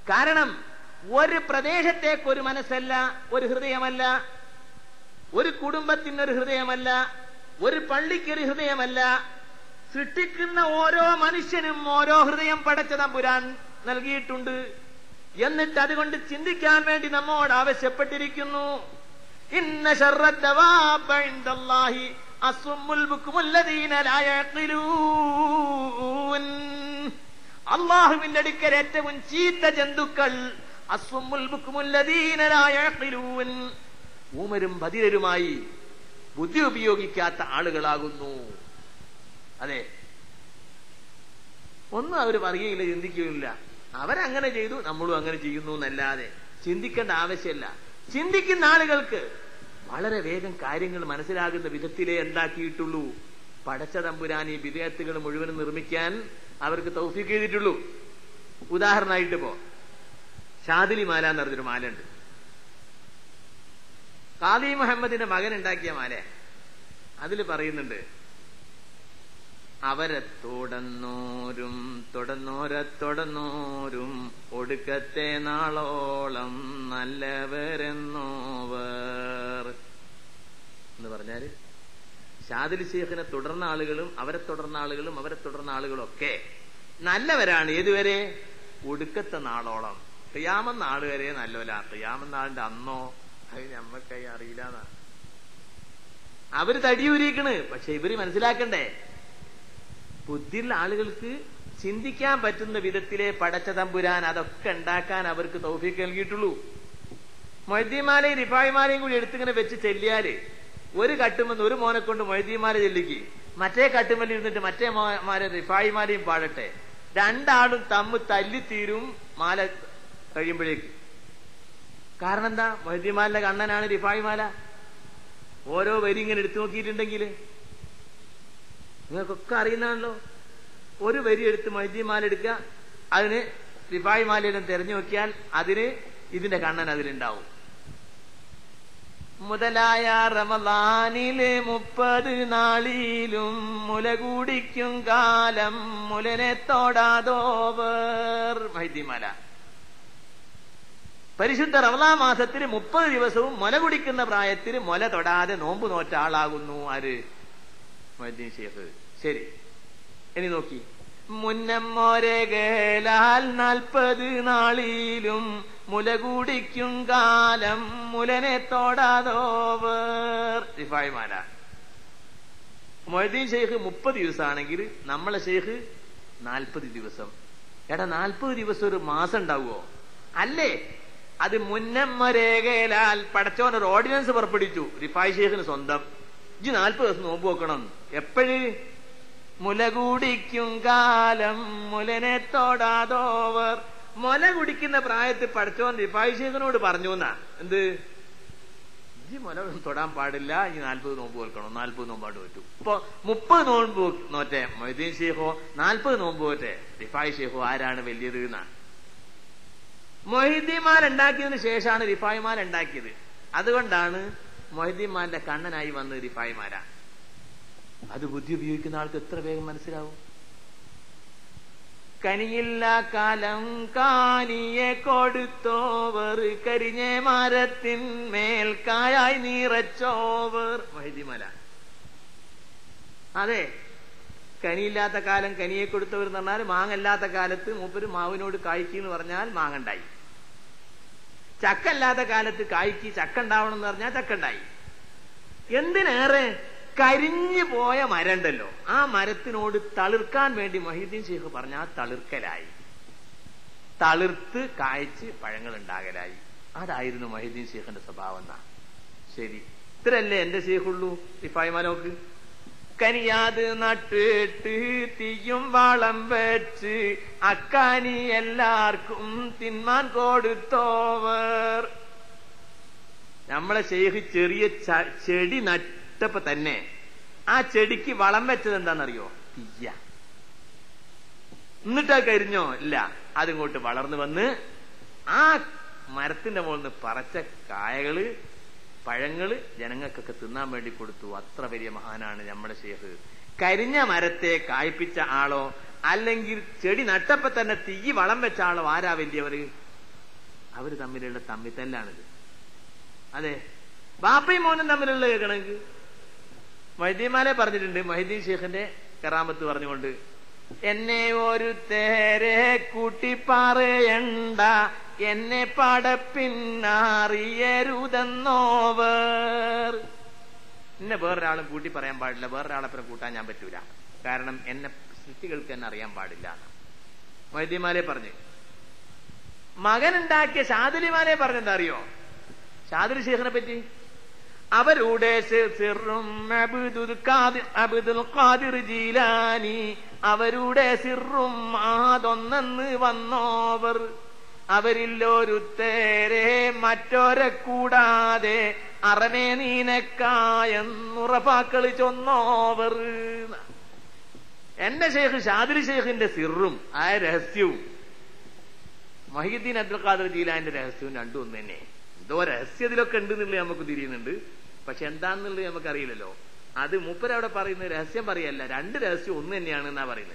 കാരണം ഒരു പ്രദേശത്തേക്ക് ഒരു മനസ്സല്ല ഒരു ഹൃദയമല്ല ഒരു കുടുംബത്തിനൊരു ഹൃദയമല്ല ഒരു പള്ളിക്കൊരു ഹൃദയമല്ല സൃഷ്ടിക്കുന്ന ഓരോ മനുഷ്യനും ഓരോ ഹൃദയം പടച്ച തമ്പുരാൻ നൽകിയിട്ടുണ്ട് എന്നിട്ട് അതുകൊണ്ട് ചിന്തിക്കാൻ വേണ്ടി നമ്മോട് ആവശ്യപ്പെട്ടിരിക്കുന്നു ഇന്ന ശർറദ്ദവാബ ഇൻദല്ലാഹി അസ്വമ്മുൽ ബുക്കുമുല്ലദീന ലാ യഖിലൂൻ അള്ളാഹുവിന്റെ അടുക്കൽ ഏറ്റവും ചീത്ത ജന്തുക്കൾ അസ്വമ്മുൽ ബുക്കുമുല്ലദീന ലാ യഖിലൂൻ ഊമരും ബധിരരുമായി ബുദ്ധി ഉപയോഗിക്കാത്ത ആളുകളാകുന്നു അതെ ഒന്നും അവർ പറയുകയില്ല ചിന്തിക്കുകയില്ല അവരങ്ങനെ ചെയ്തു നമ്മളും അങ്ങനെ ചെയ്യുന്നു എന്നല്ലാതെ ചിന്തിക്കേണ്ട ആവശ്യമില്ല ചിന്തിക്കുന്ന ആളുകൾക്ക് വളരെ വേഗം കാര്യങ്ങൾ മനസ്സിലാകുന്ന വിധത്തിലേ എന്താക്കിയിട്ടുള്ളൂ പടച്ച തമ്പുരാൻ ഈ വിധേയത്തുകൾ മുഴുവനും നിർമ്മിക്കാൻ അവർക്ക് തൗഫീക്ക് ചെയ്തിട്ടുള്ളൂ ഉദാഹരണമായിട്ട് പോ ഷാദിലി മാല എന്ന് പറഞ്ഞൊരു മാലയുണ്ട് ഖാദി മുഹമ്മദിന്റെ മകൻ ഉണ്ടാക്കിയ മാല അതിൽ പറയുന്നുണ്ട് അവരെ തുടർന്നോരും തുടർന്നോരെ തുടർന്നോരും ഒടുക്കത്തെ നാളോളം നല്ലവരെന്നോവർ എന്ന് പറഞ്ഞാല് ഷാദിൽ ശേഖിനെ തുടർന്ന ആളുകളും അവരെ തുടർന്ന ആളുകളും അവരെ തുടർന്ന ആളുകളും ഒക്കെ നല്ലവരാണ് ഏതുവരെ ഒടുക്കത്തെ നാളോളം ക്രിയാമൻ നാൾ വരെ നല്ലവരാ ക്രിയാമൻ നാളിന്റെ അന്നോ അത് നമ്മൾക്കായി അറിയില്ല അവര് തടിയൂരിക്കണ് പക്ഷെ ഇവര് മനസ്സിലാക്കണ്ടേ ബുദ്ധിയുള്ള ആളുകൾക്ക് ചിന്തിക്കാൻ പറ്റുന്ന വിധത്തിലെ പടച്ച തമ്പുരാൻ അതൊക്കെ ഉണ്ടാക്കാൻ അവർക്ക് തൗഫീക്ക് നൽകിയിട്ടുള്ളൂ മൊയ്തീമാലയും റിഫായിമാലയും കൂടി എടുത്തിങ്ങനെ വെച്ച് ചെല്ലിയാല് ഒരു കട്ടുമെന്ന് ഒരു മോനെ കൊണ്ട് മൊയ്തീമാല ചെല്ലിക്ക് മറ്റേ കട്ടുമല്ല ഇരുന്നിട്ട് മറ്റേ മാരെ റിഫായിമാലയും പാടട്ടെ രണ്ടാളും തമ്മ് തല്ലിത്തീരും മാല കഴിയുമ്പോഴേക്ക് കാരണം എന്താ മൊയ്തീമാലിന്റെ കണ്ണനാണ് റിഫായിമാല ഓരോ വരി ഇങ്ങനെ എടുത്തു നോക്കിയിട്ടുണ്ടെങ്കിൽ നിങ്ങൾക്കൊക്കെ അറിയുന്നതാണല്ലോ ഒരു വരി എടുത്ത് മൈദ്യമാല എടുക്കുക അതിന് റിഫായി മാലയിലും തെരഞ്ഞു നോക്കിയാൽ അതിന് ഇതിന്റെ കണ്ണൻ അതിലുണ്ടാവും മുതലായ റമലാനിലെ മുപ്പത് നാളിലും മുല കൂടിക്കും കാലം മുലനെ തോടാതോവർ മൈദ്യമാല പരിശുദ്ധ റമലാ മാസത്തിൽ മുപ്പത് ദിവസവും മുല കുടിക്കുന്ന പ്രായത്തിൽ മുല തൊടാതെ നോമ്പ് നോറ്റ ആളാകുന്നു ആര് മൊയ്തീൻ ഷേഖ് ശരി ഇനി നോക്കി മുന്നമ്മോരകേലാൽ നാൽപ്പത് നാളിലും മുല കൂടിക്കും കാലം മുലനെ തോടാതോവർ റിഫായിമാല മൊയ്തീൻ ഷെയ്ഖ് മുപ്പത് ദിവസമാണെങ്കിൽ നമ്മളെ ഷെയ്ഖ് നാൽപ്പത് ദിവസം എടാ നാൽപ്പത് ദിവസം ഒരു മാസം ഉണ്ടാവുമോ അല്ലേ അത് മുന്നമ്മരേഖയിലാൽ പടച്ചോൻ ഒരു ഓർഡിനൻസ് പുറപ്പെടുവിച്ചു റിഫായ് ഷെയ്ഖിന് സ്വന്തം ഇജ് നാൽപ്പത് ദിവസം നോമ്പ് വെക്കണം എപ്പോഴ് മുല കുടിക്കും കാലം മുലനെ തൊടാതോവർ മുല കുടിക്കുന്ന പ്രായത്തിൽ പഠിച്ചോൻ റിഫായ് ഷെയ്ഖിനോട് പറഞ്ഞു എന്നാ എന്ത് ഇജ് മുല തൊടാൻ പാടില്ല ഈ നാൽപ്പത് നോമ്പ് വെക്കണം നാൽപ്പത് നോമ്പാട് പറ്റൂ ഇപ്പൊ മുപ്പത് നോമ്പ് നോറ്റെ മൊയ്തീൻ ഷെയ്ഖോ നാൽപ്പത് നോമ്പ് പോറ്റെ റിഫായ് ഷെയ്ഖോ ആരാണ് വലിയത് എന്നാ മൊഹിദ്ദിമാൽ ഉണ്ടാക്കിയതിനു ശേഷമാണ് റിഫായിമാൽ ഉണ്ടാക്കിയത് അതുകൊണ്ടാണ് മൊഹിദ്ദിമാന്റെ കണ്ണനായി വന്നത് റിഫായിമാര അത് ബുദ്ധി ഉപയോഗിക്കുന്ന ആൾക്ക് എത്ര വേഗം മനസ്സിലാവും കനിയില്ല കാലം കാനിയെ കൊടുത്തോവർ കരിഞ്ഞ മരത്തിന്മേൽ കായായി നീറച്ചോവർ മൊഹിദ്ദിമാല അതെ കനിയില്ലാത്ത കാലം കനിയെ കൊടുത്തവർ എന്ന് പറഞ്ഞാൽ മാങ്ങല്ലാത്ത കാലത്ത് മൂപ്പര് മാവിനോട് കായ്ക്ക് എന്ന് പറഞ്ഞാൽ മാങ്ങണ്ടായി ചക്കല്ലാത്ത കാലത്ത് കായ്ക്ക് ചക്ക ഉണ്ടാവണം എന്ന് പറഞ്ഞാൽ ചക്ക ഉണ്ടായി എന്തിനേറെ കരിഞ്ഞു പോയ മരണ്ടല്ലോ ആ മരത്തിനോട് തളിർക്കാൻ വേണ്ടി മൊഹീദ്ദീൻ ഷെയ്ഖ് പറഞ്ഞ ആ തളിർക്കലായി തളിർത്ത് കായ്ച്ച് പഴങ്ങൾ ഉണ്ടാകലായി അതായിരുന്നു മൊഹീദ്ദീൻ ഷെയ്ഖിന്റെ സ്വഭാവം എന്നാ ശരി ഇത്രല്ലേ എന്റെ ഷെയ്ഖുള്ളൂ ഇഫായ്മാനോക്ക് കനിയാത് നട്ടിട്ട് തീയും വളം വെച്ച് അക്കാനി എല്ലാവർക്കും തിന്മാൻ കൊടുത്തോവർ നമ്മളെ ഷെയ്ഖ് ചെറിയ ചെടി നട്ടപ്പോ തന്നെ ആ ചെടിക്ക് വളം വെച്ചത് എന്താണെന്നറിയോ തീയ എന്നിട്ടാ കരിഞ്ഞോ ഇല്ല അതിങ്ങോട്ട് വളർന്നു വന്ന് ആ മരത്തിന്റെ മുകളിൽ നിന്ന് പറച്ച കായകള് പഴങ്ങള് ജനങ്ങൾക്കൊക്കെ തിന്നാൻ വേണ്ടി കൊടുത്തു അത്ര വലിയ മഹാനാണ് നമ്മുടെ ഷേഖ് കരിഞ്ഞ മരത്തെ കായ്പിച്ച ആളോ അല്ലെങ്കിൽ ചെടി നട്ടപ്പോ തന്നെ തീ വളം വെച്ച ആളോ ആരാ വലിയവര് അവര് തമ്മിലുള്ള തമ്മിത്തല്ലാണിത് അതെ ബാപ്പയും മോനും തമ്മിലുള്ള കേൾക്കണമെങ്കിൽ മൊഹദ്ദീമാലെ പറഞ്ഞിട്ടുണ്ട് മൊഹദ്ദീൻ ഷേഖിന്റെ കറാമത്ത് പറഞ്ഞുകൊണ്ട് എന്നെ ഒരു തേരെ കൂട്ടി പറയണ്ട എന്നെ പടപ്പിന്നറിയരുതെന്നോവർ എന്നെ വേറൊരാളും കൂട്ടി പറയാൻ പാടില്ല വേറൊരാളപ്പുറം കൂട്ടാൻ ഞാൻ പറ്റൂല കാരണം എന്നെ സൃഷ്ടികൾക്ക് എന്നെ അറിയാൻ പാടില്ല മൊഹദ്ദീമാലെ പറഞ്ഞു മകൻ ഉണ്ടാക്കിയ ഷാദിലിമാലെ പറഞ്ഞെന്താ അറിയോ ഷാദിൽ ഷേഖിനെ പറ്റി അവരുടെ സിറും അബ്ദുൽ ഖാദിർ അബ്ദുൽ ഖാദിർ ജീലാനി അവരുടെ സിറും ആതൊന്നെന്ന് വന്നോവർ അവരില്ലൊരുത്തേരെ മറ്റൊരെ കൂടാതെ അറമേ നീനക്കായെന്നുറപ്പാക്കളി ചൊന്നോവർ എന്റെ ഷേഖ് ഷാദിൽ ഷേഖിന്റെ സിറും ആ രഹസ്യവും മൊഹീദ്ദീൻ അബ്ദുൽ ഖാദർ ജീലാന്റെ രഹസ്യവും രണ്ടും ഒന്ന് തന്നെ എന്തോ രഹസ്യത്തിലൊക്കെ ഉണ്ട് എന്നുള്ളത് നമുക്ക് തിരിയുന്നുണ്ട് പക്ഷെ എന്താണെന്നുള്ളത് നമുക്ക് അറിയില്ലല്ലോ അത് മൂപ്പരവിടെ പറയുന്നത് രഹസ്യം പറയല്ല രണ്ട് രഹസ്യം ഒന്ന് തന്നെയാണ് എന്നാ പറയുന്നത്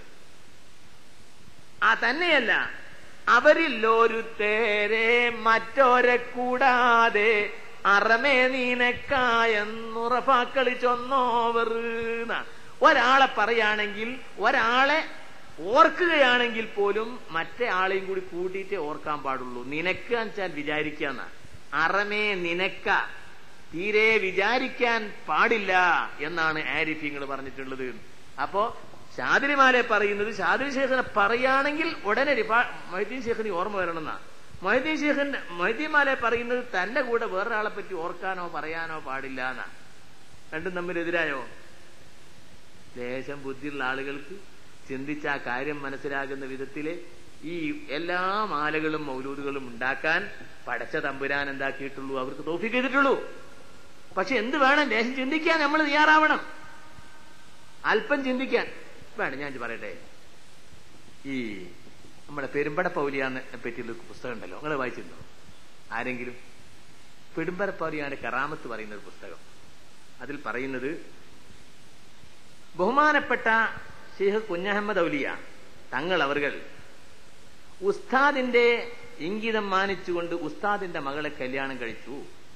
ആ തന്നെയല്ല അവരില്ലൊരു തേരെ മറ്റോരെ കൂടാതെ അറമേ നീനക്കായെന്നുറപ്പാക്കളി ചൊന്നോവർ ഒരാളെ പറയുകയാണെങ്കിൽ ഒരാളെ ഓർക്കുകയാണെങ്കിൽ പോലും മറ്റേ ആളെയും കൂടി കൂട്ടിയിട്ടേ ഓർക്കാൻ പാടുള്ളൂ നിനക്ക് വെച്ചാൽ വിചാരിക്കാന്ന അറമേ നിനക്ക തീരെ വിചാരിക്കാൻ പാടില്ല എന്നാണ് ആരിഫിങ്ങൾ പറഞ്ഞിട്ടുള്ളത് അപ്പോ ഷാദിരിമാരെ പറയുന്നത് ഷാദിരി ശേഖനെ പറയുകയാണെങ്കിൽ ഉടനെ മൊഹദ്ദീൻ ശേഖന് ഓർമ്മ വരണമെന്നാ മൊഹദ്ദീൻ ശേഖന്റെ മൊഹദ്ദീമാലെ പറയുന്നത് തന്റെ കൂടെ വേറൊരാളെ പറ്റി ഓർക്കാനോ പറയാനോ പാടില്ല എന്നാ രണ്ടും തമ്മിൽ എതിരായോ ലേശം ബുദ്ധിയുള്ള ആളുകൾക്ക് ചിന്തിച്ച ആ കാര്യം മനസ്സിലാകുന്ന വിധത്തില് ഈ എല്ലാ മാലകളും മൗലൂദുകളും ഉണ്ടാക്കാൻ പടച്ച തമ്പുരാൻ എന്താക്കിയിട്ടുള്ളൂ അവർക്ക് തോഫിക്ക് ചെയ്തിട്ടുള്ളൂ പക്ഷെ എന്ത് വേണം ലേശം ചിന്തിക്കാൻ നമ്മൾ തയ്യാറാവണം അല്പം ചിന്തിക്കാൻ വേണം ഞാൻ പറയട്ടെ ഈ നമ്മുടെ പെരുമ്പട പൗലിയാനെ പറ്റിയുള്ള പുസ്തകം ഉണ്ടല്ലോ നിങ്ങൾ വായിച്ചിരുന്നോ ആരെങ്കിലും പെരുമ്പട പൗലിയാന്റെ കറാമത്ത് പറയുന്ന ഒരു പുസ്തകം അതിൽ പറയുന്നത് ബഹുമാനപ്പെട്ട ഷെയ്ഖ് കുഞ്ഞഹമ്മദ് ഔലിയ തങ്ങൾ അവർകൾ ഉസ്താദിന്റെ ഇംഗിതം മാനിച്ചുകൊണ്ട് ഉസ്താദിന്റെ മകളെ കല്യാണം കഴിച്ചു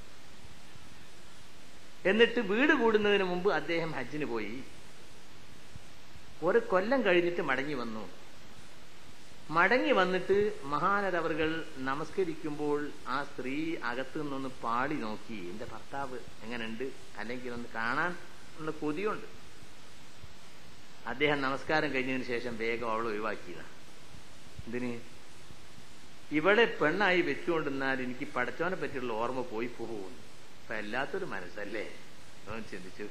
എന്നിട്ട് വീട് കൂടുന്നതിന് മുമ്പ് അദ്ദേഹം ഹജ്ജിന് പോയി ഒരു കൊല്ലം കഴിഞ്ഞിട്ട് മടങ്ങി വന്നു മടങ്ങി വന്നിട്ട് മഹാനരവറുകൾ നമസ്കരിക്കുമ്പോൾ ആ സ്ത്രീ അകത്തു നിന്നൊന്ന് പാടി നോക്കി എന്റെ ഭർത്താവ് എങ്ങനെയുണ്ട് അല്ലെങ്കിൽ ഒന്ന് കാണാൻ ഉള്ള കൊതിയുണ്ട് അദ്ദേഹം നമസ്കാരം കഴിഞ്ഞതിന് ശേഷം വേഗം അവൾ ഒഴിവാക്കിയതാ എന്തിന് ഇവളെ പെണ്ണായി വെച്ചുകൊണ്ടിരുന്നാൽ എനിക്ക് പടച്ചോനെ പറ്റിയുള്ള ഓർമ്മ പോയി പോകുന്നു അപ്പൊ എല്ലാത്തൊരു മനസ്സല്ലേ അവൻ ചിന്തിച്ചു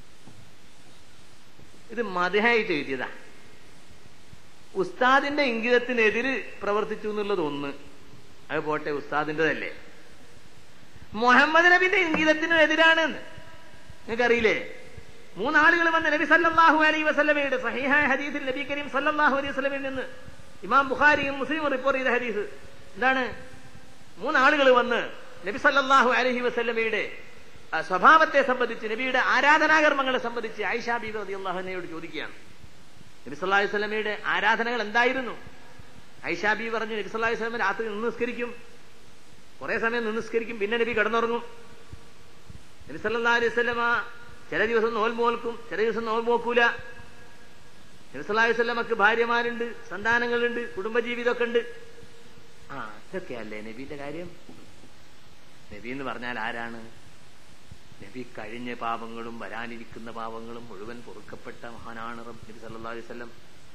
ഇത് മതിയായിട്ട് എഴുതിയതാ ഉസ്താദിന്റെ ഇംഗിതത്തിനെതിര് പ്രവർത്തിച്ചു എന്നുള്ളത് ഒന്ന് അത് പോട്ടെ ഉസ്താദിന്റെതല്ലേ മുഹമ്മദ് നബിന്റെ ഇംഗിതത്തിനും എതിരാണ് നിങ്ങൾക്കറിയില്ലേ മൂന്നാളുകൾ വന്ന് നബി സല്ലല്ലാഹു അലൈഹി വസല്ലമയുടെ സഹീഹായ ഹദീസിൽ നബി കരീം സല്ലല്ലാഹു അലൈഹി വസല്ലമയിൽ നിന്ന് ഇമാം ബുഖാരിയും മുസ്ലിമും റിപ്പോർട്ട് ചെയ്ത ഹദീസ് എന്താണ് മൂന്നാളുകൾ വന്ന് നബി സല്ലല്ലാഹു അലൈഹി വസല്ലമയുടെ സ്വഭാവത്തെ സംബന്ധിച്ച് നബിയുടെ ആരാധനാകർമ്മങ്ങളെ സംബന്ധിച്ച് ആയിഷ ബീബി റളിയല്ലാഹു അൻഹയോട് ചോദിക്കുകയാണ് നബി സല്ലല്ലാഹു അലൈഹി വസല്ലമയുടെ ആരാധനകൾ എന്തായിരുന്നു ഐഷ ബീബി പറഞ്ഞു നബി സല്ലല്ലാഹു അലൈഹി വസല്ലം രാത്രി നിന്ന് നിസ്കരിക്കും കുറെ സമയം നിന്ന് നിസ്കരിക്കും പിന്നെ നബി കിടന്നുറങ്ങും നബി സല്ലല്ലാഹു അലൈഹി വസല്ലമ ചില ദിവസം നോൽമ്പ് നോൽക്കും ചില ദിവസം നോൽമ്പ് നോക്കൂല നബിസ്വല്ലാഹി സ്വല്ലമക്ക് ഭാര്യമാരുണ്ട് സന്താനങ്ങളുണ്ട് കുടുംബജീവിതമൊക്കെ ഉണ്ട് ആ ഇതൊക്കെയല്ലേ നബീന്റെ കാര്യം നബി എന്ന് പറഞ്ഞാൽ ആരാണ് നബി കഴിഞ്ഞ പാപങ്ങളും വരാനിരിക്കുന്ന പാപങ്ങളും മുഴുവൻ പൊറുക്കപ്പെട്ട മഹാനാണ് നബി സല്ലാ അലൈഹി സ്വല്ലം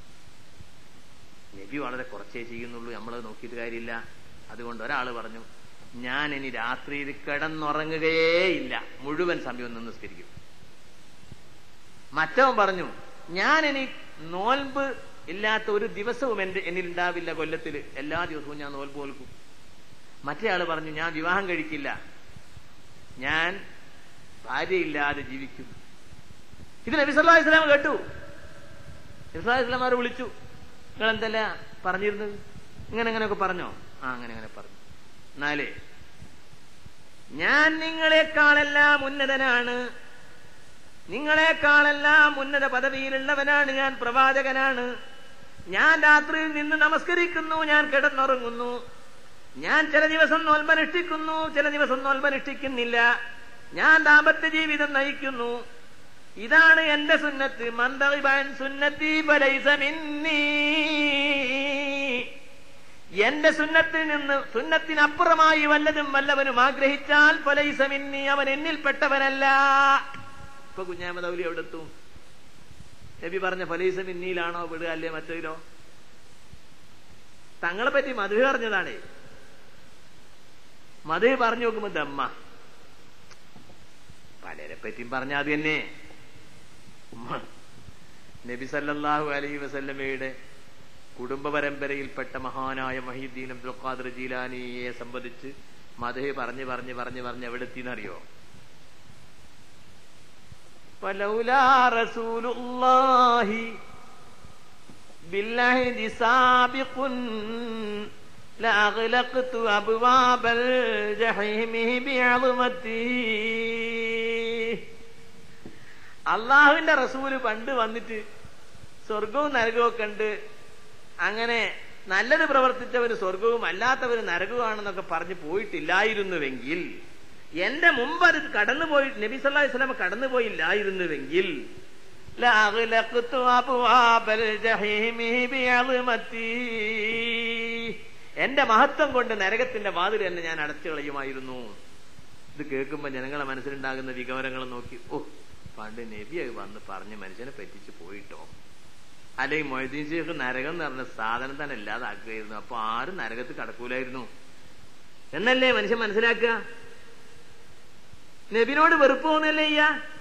നബി വളരെ കുറച്ചേ ചെയ്യുന്നുള്ളൂ നമ്മളത് നോക്കിയിട്ട് കാര്യമില്ല അതുകൊണ്ട് ഒരാൾ പറഞ്ഞു ഞാൻ ഇനി രാത്രിയിൽ കിടന്നുറങ്ങുകയേ ഇല്ല മുഴുവൻ സമയം നിന്ന് നിസ്കരിക്കും മറ്റവൻ പറഞ്ഞു ഞാൻ ഇനി നോൽമ്പ് ഇല്ലാത്ത ഒരു ദിവസവും എന്റെ എന്നിൽ ഉണ്ടാവില്ല കൊല്ലത്തിൽ എല്ലാ ദിവസവും ഞാൻ നോൽമ്പ് നോൽക്കും മറ്റേ ആള് പറഞ്ഞു ഞാൻ വിവാഹം കഴിക്കില്ല ഞാൻ ഭാര്യയില്ലാതെ ജീവിക്കും ഇത് നബി സല്ലല്ലാഹു അലൈഹി വസല്ലം കേട്ടു നബി സല്ലല്ലാഹു അലൈഹി വസല്ലം അവരെ വിളിച്ചു നിങ്ങൾ എന്തല്ല പറഞ്ഞിരുന്നത് ഇങ്ങനെ ഇങ്ങനെയൊക്കെ പറഞ്ഞോ ആ അങ്ങനെ അങ്ങനെ പറഞ്ഞു എന്നാലേ ഞാൻ നിങ്ങളെക്കാളെല്ലാം ഉന്നതനാണ് നിങ്ങളെക്കാളെല്ലാം ഉന്നത പദവിയിലുള്ളവനാണ് ഞാൻ പ്രവാചകനാണ് ഞാൻ രാത്രിയിൽ നിന്ന് നമസ്കരിക്കുന്നു ഞാൻ കിടന്നുറങ്ങുന്നു ഞാൻ ചില ദിവസം നോൽബനുഷ്ഠിക്കുന്നു ചില ദിവസം നോൽബനുഷ്ഠിക്കുന്നില്ല ഞാൻ ദാമ്പത്യ ജീവിതം നയിക്കുന്നു ഇതാണ് എന്റെ സുന്നത്ത് മന്ദറിബാൻ സുന്നത്തി ഫലൈസ മിന്നീ എന്റെ സുന്നത്തിൽ നിന്ന് സുന്നത്തിനപ്പുറമായി വല്ലതും വല്ലവനും ആഗ്രഹിച്ചാൽ ഫലൈസ മിന്നി അവൻ എന്നിൽപ്പെട്ടവനല്ല ഇപ്പൊ കുഞ്ഞാമതൗലി എവിടെ എത്തും നബി പറഞ്ഞ ഫലൈസ മിന്നിയിലാണോ വിടുക അല്ലേ മറ്റതിലോ തങ്ങളെ പറ്റി മധു പറഞ്ഞതാണേ മധു പറഞ്ഞു നോക്കുമ്പോ ദമ്മ പലരെ പറ്റിയും പറഞ്ഞ അത് തന്നെ നബി സല്ലല്ലാഹു അലൈഹി വസല്ലമയുടെ കുടുംബ പരമ്പരയിൽപ്പെട്ട മഹാനായ മഹീദ്ദീൻ അബ്ദുൽ ഖാദർ ജീലാനിയെ സംബന്ധിച്ച് മധു പറഞ്ഞ് പറഞ്ഞ് പറഞ്ഞ് പറഞ്ഞ് എവിടെ എത്തിയെന്നറിയോ فلولا رسول الله بالعهد سابق لأغلقت أبواب الجحيم بعظمته അള്ളാഹുവിന്റെ റസൂല് പണ്ട് വന്നിട്ട് സ്വർഗവും നരകവും ഒക്കെ ഉണ്ട് അങ്ങനെ നല്ലത് പ്രവർത്തിച്ചവര് സ്വർഗവും അല്ലാത്തവര് നരകവുമാണെന്നൊക്കെ പറഞ്ഞു പോയിട്ടില്ലായിരുന്നുവെങ്കിൽ എന്റെ മുമ്പ് അത് കടന്നുപോയി നബി സല്ലാ വസ്ലാം കടന്നുപോയില്ലായിരുന്നുവെങ്കിൽ ലഅഗ്ലഖ്തു അബ്വാബൽ ജഹീമി ബിഅദ്മത്തി. എന്റെ മഹത്വം കൊണ്ട് നരകത്തിന്റെ വാതിൽ തന്നെ ഞാൻ അടച്ചു കളയുമായിരുന്നു ഇത് കേൾക്കുമ്പോ ജനങ്ങളെ മനസ്സിലുണ്ടാകുന്ന വികാരങ്ങൾ നോക്കി ഓ പണ്ട് നബി അത് വന്ന് പറഞ്ഞ് മനുഷ്യനെ പറ്റിച്ച് പോയിട്ടോ അല്ലെങ്കിൽ മൊയ്തീൻ ശേഖ് നരകം എന്ന് പറഞ്ഞ സാധനം തന്നെ ഇല്ലാതാക്കുകയായിരുന്നു അപ്പൊ ആരും നരകത്ത് കടക്കൂലായിരുന്നു എന്നല്ലേ മനുഷ്യൻ മനസ്സിലാക്കുക നബിനോട് വെറുപ്പ് തോന്നല്ലേ അയ്യ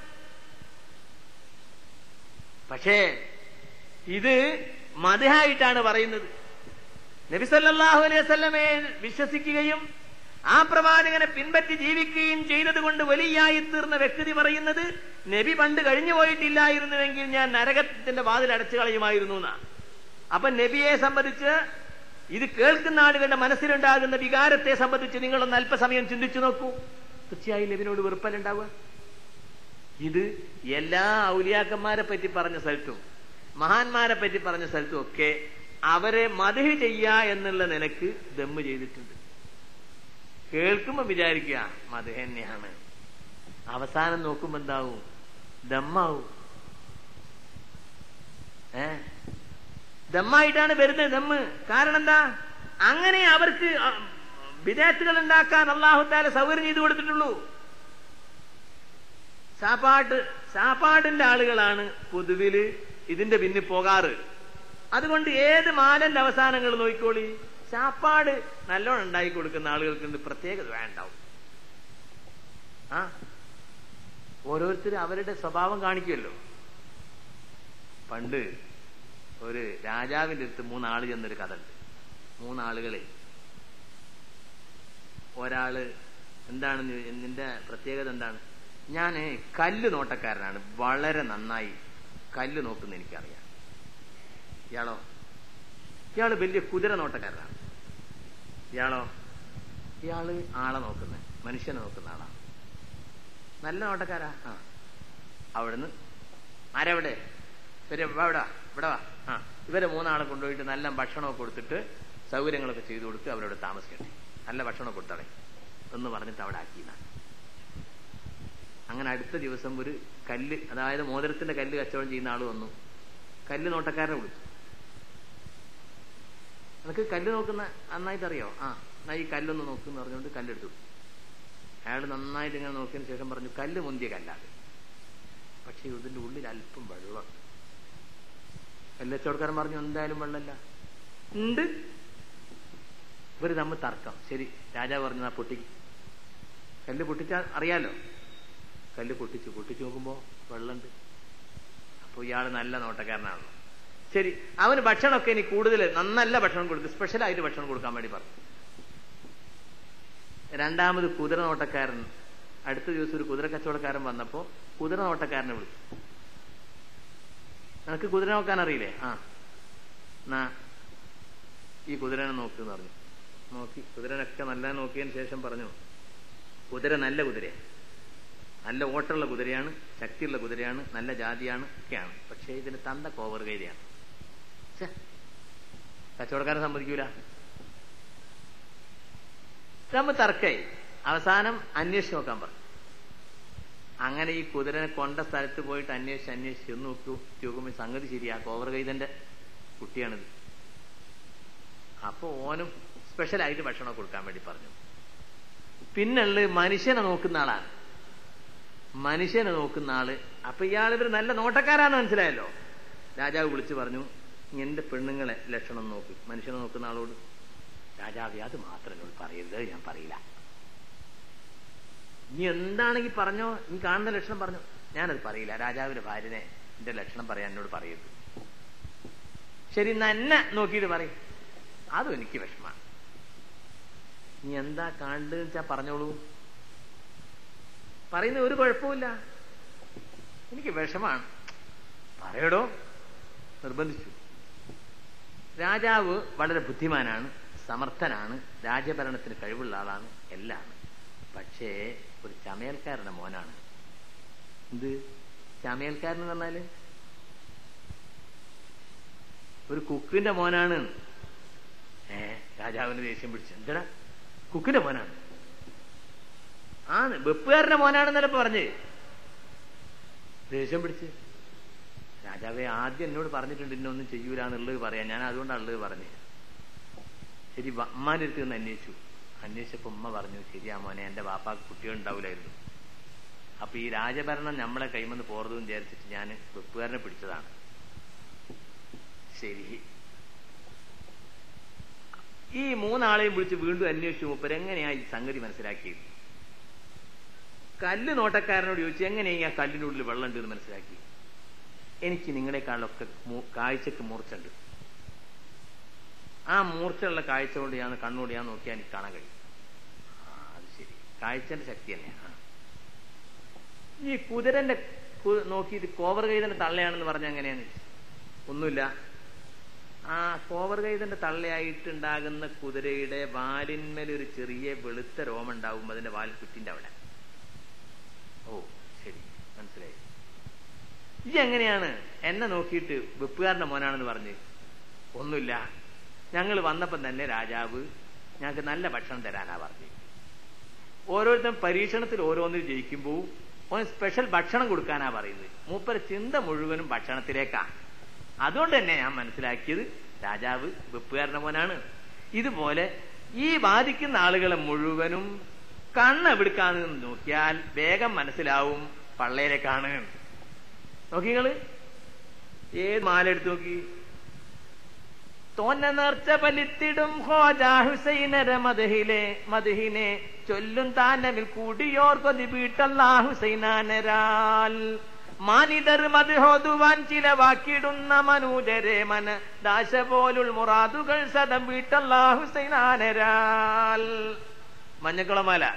പക്ഷേ ഇത് മതഹായിട്ടാണ് പറയുന്നത് നബി സല്ലല്ലാഹു അലൈഹി വസല്ലമയെ വിശ്വസിക്കുകയും ആ പ്രവാചകനെ പിൻപറ്റി ജീവിക്കുകയും ചെയ്തത് കൊണ്ട് വലിയായി തീർന്ന വ്യക്തി പറയുന്നത് നബി പണ്ട് കഴിഞ്ഞു പോയിട്ടില്ലായിരുന്നുവെങ്കിൽ ഞാൻ നരകത്തിന്റെ വാതിൽ അടച്ചു കളയുമായിരുന്നു എന്നാ അപ്പൊ നബിയെ സംബന്ധിച്ച് ഇത് കേൾക്കുന്ന ആളുകളുടെ മനസ്സിലുണ്ടാകുന്ന വികാരത്തെ സംബന്ധിച്ച് നിങ്ങളൊന്ന് അല്പസമയം ചിന്തിച്ചു നോക്കൂ തീർച്ചയായും നബിനോട് വെറുപ്പല്ലുണ്ടാവുക ഇത് എല്ലാ ഔലിയാക്കന്മാരെ പറ്റി പറഞ്ഞ സ്ഥലത്തും മഹാന്മാരെ പറ്റി പറഞ്ഞ സ്ഥലത്തും ഒക്കെ അവരെ മതഹ് ചെയ്യ എന്നുള്ള നിലക്ക് ദമ്മ് ചെയ്തിട്ടുണ്ട് കേൾക്കുമ്പോ വിചാരിക്കുക മത തന്നെയാണ് അവസാനം നോക്കുമ്പോ എന്താവും ദമ്മാവും ഏ ദമ്മായിട്ടാണ് വരുന്നത് ദമ്മ് കാരണം എന്താ അങ്ങനെ അവർക്ക് വിദേത്തുകൾ ഉണ്ടാക്കാൻ അള്ളാഹുത്താല സൗകര്യം ചെയ്തു കൊടുത്തിട്ടുള്ളൂ സാപ്പാട്ട് സാപ്പാടിന്റെ ആളുകളാണ് പൊതുവില് ഇതിന്റെ പിന്നിൽ പോകാറ് അതുകൊണ്ട് ഏത് മാലന്റെ അവസാനങ്ങൾ നോക്കിക്കോളി ചാപ്പാട് നല്ലോണം ഉണ്ടാക്കി കൊടുക്കുന്ന ആളുകൾക്ക് പ്രത്യേകത വേണ്ടാവും ആ ഓരോരുത്തരും അവരുടെ സ്വഭാവം കാണിക്കുമല്ലോ പണ്ട് ഒരു രാജാവിന്റെ അടുത്ത് മൂന്നാള് ചെന്നൊരു കഥ ഉണ്ട് മൂന്നാളുകളെ ഒരാള് എന്താണ് നിന്റെ പ്രത്യേകത എന്താണ് ഞാൻ കല്ല് നോട്ടക്കാരനാണ് വളരെ നന്നായി കല്ല് നോക്കുന്ന എനിക്കറിയാം ഇയാളോ ഇയാള് വലിയ കുതിര നോട്ടക്കാരനാണ് ഇയാളോ ഇയാള് ആളെ നോക്കുന്ന മനുഷ്യനെ നോക്കുന്ന ആളാണ് നല്ല നോട്ടക്കാരാ ആ അവിടുന്ന് ആരവിടെ ഇവര് ഇവിടെ ഇവിടെ വാ ആ ഇവരെ മൂന്നാളെ കൊണ്ടുപോയിട്ട് നല്ല ഭക്ഷണമൊക്കെ കൊടുത്തിട്ട് സൗകര്യങ്ങളൊക്കെ ചെയ്തു കൊടുത്ത് അവരോട് താമസിക്കട്ടെ നല്ല ഭക്ഷണം കൊടുത്തടേ എന്ന് പറഞ്ഞിട്ട് അവിടെ ആക്കിയതാണ് അങ്ങനെ അടുത്ത ദിവസം ഒരു കല്ല് അതായത് മോതിരത്തിന്റെ കല്ല് കച്ചവടം ചെയ്യുന്ന ആള് വന്നു കല്ല് നോട്ടക്കാരനെ വിളിച്ചു നിനക്ക് കല്ല് നോക്കുന്ന നന്നായിട്ട് അറിയോ ആ എന്നാ ഈ കല്ലൊന്ന് നോക്കുന്നു പറഞ്ഞുകൊണ്ട് കല്ലെടുത്തു അയാൾ നന്നായിട്ട് ഇങ്ങനെ നോക്കിയതിന് ശേഷം പറഞ്ഞു കല്ല് മുന്തിയ കല്ലാതെ പക്ഷെ ഇതിന്റെ ഉള്ളിൽ അല്പം വെള്ളം കല്ലച്ചവടക്കാരൻ പറഞ്ഞു എന്തായാലും വെള്ളമല്ല ഉണ്ട് ഇവര് തമ്മിൽ തർക്കം ശരി രാജാവ് പറഞ്ഞു ആ പൊട്ടിക്ക് കല്ല് പൊട്ടിച്ചാൽ അറിയാലോ കല്ല് പൊട്ടിച്ചു പൊട്ടിച്ചു നോക്കുമ്പോ വെള്ളമുണ്ട് അപ്പൊ ഇയാള് നല്ല നോട്ടക്കാരനാണല്ലോ ശരി അവന് ഭക്ഷണമൊക്കെ ഇനി കൂടുതൽ നന്നല്ല ഭക്ഷണം കൊടുക്കും സ്പെഷ്യലായിട്ട് ഭക്ഷണം കൊടുക്കാൻ വേണ്ടി പറഞ്ഞു രണ്ടാമത് കുതിര നോട്ടക്കാരൻ അടുത്ത ദിവസം ഒരു കുതിര കച്ചവടക്കാരൻ വന്നപ്പോ കുതിര നോട്ടക്കാരനെ വിളിച്ചു നിനക്ക് കുതിര നോക്കാൻ അറിയില്ലേ ആ എന്നാ ഈ കുതിരനെ നോക്ക് പറഞ്ഞു നോക്കി കുതിരനൊക്കെ നല്ല നോക്കിയതിന് ശേഷം പറഞ്ഞു കുതിര നല്ല കുതിരയാണ് നല്ല ഓട്ടമുള്ള കുതിരയാണ് ശക്തിയുള്ള കുതിരയാണ് നല്ല ജാതിയാണ് ഒക്കെയാണ് പക്ഷേ ഇതിന് തന്ത കോവർ കൈതയാണ് കച്ചവടക്കാരൻ സമ്മതിക്കൂല തമ്മ തർക്കായി അവസാനം അന്വേഷിച്ച് നോക്കാൻ പറഞ്ഞു അങ്ങനെ ഈ കുതിരനെ കൊണ്ട സ്ഥലത്ത് പോയിട്ട് അന്വേഷിച്ച് അന്വേഷിച്ച് ഒന്ന് നോക്കൂ നോക്കുമ്പോൾ സംഗതി ശരിയാ കോവർഗൈതന്റെ കുട്ടിയാണിത് അപ്പൊ ഓനും സ്പെഷ്യലായിട്ട് ഭക്ഷണം കൊടുക്കാൻ വേണ്ടി പറഞ്ഞു പിന്നുള്ളത് മനുഷ്യനെ നോക്കുന്ന ആളാണ് മനുഷ്യനെ നോക്കുന്ന ആള് അപ്പൊ ഇയാൾ ഇവർ നല്ല നോട്ടക്കാരാന്ന് മനസ്സിലായല്ലോ രാജാവ് വിളിച്ചു പറഞ്ഞു എന്റെ പെണ്ണുങ്ങളെ ലക്ഷണം നോക്ക് മനുഷ്യനെ നോക്കുന്ന ആളോട് രാജാവേ അത് മാത്രം എന്നോട് പറയരുത് ഞാൻ പറയില്ല നീ എന്താണെങ്കിൽ പറഞ്ഞോ നീ കാണുന്ന ലക്ഷണം പറഞ്ഞു ഞാനത് പറയില്ല രാജാവിന്റെ ഭാര്യനെ എന്റെ ലക്ഷണം പറയാൻ എന്നോട് പറയരുത് ശരി എന്നെ നോക്കിയിട്ട് പറയും അതും എനിക്ക് വിഷമാണ് നീ എന്താ കാണുന്നത് വെച്ചാ പറഞ്ഞോളൂ പറയുന്ന ഒരു കുഴപ്പമില്ല എനിക്ക് വിഷമാണ് പറയടോ നിർബന്ധിച്ചു രാജാവ് വളരെ ബുദ്ധിമാനാണ് സമർത്ഥനാണ് രാജ്യഭരണത്തിന് കഴിവുള്ള ആളാണ് എല്ലാം പക്ഷേ ഒരു ചമയൽക്കാരന്റെ മോനാണ് എന്ത് ചമയൽക്കാരൻ എന്ന് പറഞ്ഞാല് ഒരു കുക്കിന്റെ മോനാണ് ഏ രാജാവിന് ദേഷ്യം പിടിച്ചു എന്താ കുക്കിന്റെ മോനാണ് ആണ് വെപ്പുകാരന്റെ മോനാണെന്നല്ല പറഞ്ഞ് ദേഷ്യം പിടിച്ച് രാജാവെ ആദ്യം എന്നോട് പറഞ്ഞിട്ടുണ്ട് ഇന്നൊന്നും ചെയ്യൂല എന്നുള്ളത് പറയാം ഞാൻ അതുകൊണ്ടാണ് ഉള്ളത് പറഞ്ഞത് ശരി അമ്മാന്റെ അടുത്ത് നിന്ന് അന്വേഷിച്ചു അന്വേഷിച്ചപ്പോ ഉമ്മ പറഞ്ഞു ശരിയാ മോനെ എന്റെ വാപ്പാക്ക് കുട്ടികൾ ഉണ്ടാവില്ലായിരുന്നു അപ്പൊ ഈ രാജഭരണം നമ്മളെ കൈമെന്ന് പോറതും വിചാരിച്ചിട്ട് ഞാൻ വെപ്പുകാരനെ പിടിച്ചതാണ് ശരി ഈ മൂന്നാളെയും വിളിച്ച് വീണ്ടും അന്വേഷിച്ചു മൂപ്പർ എങ്ങനെയാ ഈ സംഗതി മനസ്സിലാക്കിയത് കല്ല് നോട്ടക്കാരനോട് ചോദിച്ചു എങ്ങനെയാ ആ കല്ലിന്റെ ഉള്ളിൽ വെള്ളം ഉണ്ടെന്ന് മനസ്സിലാക്കി എനിക്ക് നിങ്ങളെക്കാളൊക്കെ കാഴ്ചക്ക് മൂർച്ചുണ്ട് ആ മൂർച്ചയുള്ള കാഴ്ച കൊണ്ട് ഞാൻ കണ്ണോട് ഞാൻ നോക്കിയാൽ എനിക്ക് കാണാൻ കഴിയും ആ അത് ശരി കാഴ്ചന്റെ ശക്തി തന്നെയാണ് ഈ കുതിരന്റെ നോക്കിയിട്ട് കോവർ കൈതന്റെ തള്ളയാണെന്ന് പറഞ്ഞ എങ്ങനെയാന്ന് ഒന്നുമില്ല ആ കോവർ കൈതന്റെ തള്ളയായിട്ടുണ്ടാകുന്ന കുതിരയുടെ വാലിന്മേൽ ഒരു ചെറിയ വെളുത്ത രോമം ഉണ്ടാവും അതിന്റെ വാൽ കുറ്റിന്റെ അവിടെ ഓ ശരി മനസ്സിലായി ഈ എങ്ങനെയാണ് എന്നെ നോക്കിയിട്ട് വെപ്പുകാരന്റെ മോനാണെന്ന് പറഞ്ഞ് ഒന്നുമില്ല ഞങ്ങൾ വന്നപ്പം തന്നെ രാജാവ് ഞങ്ങൾക്ക് നല്ല ഭക്ഷണം തരാനാ പറഞ്ഞു ഓരോരുത്തരും പരീക്ഷണത്തിൽ ഓരോന്നിൽ ജയിക്കുമ്പോൾ ഓന് സ്പെഷ്യൽ ഭക്ഷണം കൊടുക്കാനാ പറയുന്നത് മൂപ്പര ചിന്ത മുഴുവനും ഭക്ഷണത്തിലേക്കാ അതുകൊണ്ട് തന്നെ ഞാൻ മനസ്സിലാക്കിയത് രാജാവ് വെപ്പുകാരന്റെ മോനാണ് ഇതുപോലെ ഈ ബാധിക്കുന്ന ആളുകളെ മുഴുവനും കണ്ണെവിടുക്കാന്ന് നോക്കിയാൽ വേഗം മനസ്സിലാവും പള്ളയിലേക്കാണ് നോക്കിങ്ങള് ഏത് മാല എടുത്തു നോക്കി തോന്ന നേർച്ച പലിത്തിടും ഹോജാ ഹുസൈനര മദഹിലെ മദഹിനെ ചൊല്ലും താനമിൽ കൂടിയോർ കൊതി വീട്ടല്ലാ ഹുസൈനാനരാൽ മാനിതർ മധുഹോതുവാൻ ചിലവാക്കിടുന്ന മനൂജരെ മന ദാശ പോലുൾ മുറാദുകൾ സദം വീട്ടല്ലാ ഹുസൈനാനരാൽ മഞ്ഞക്കുളമല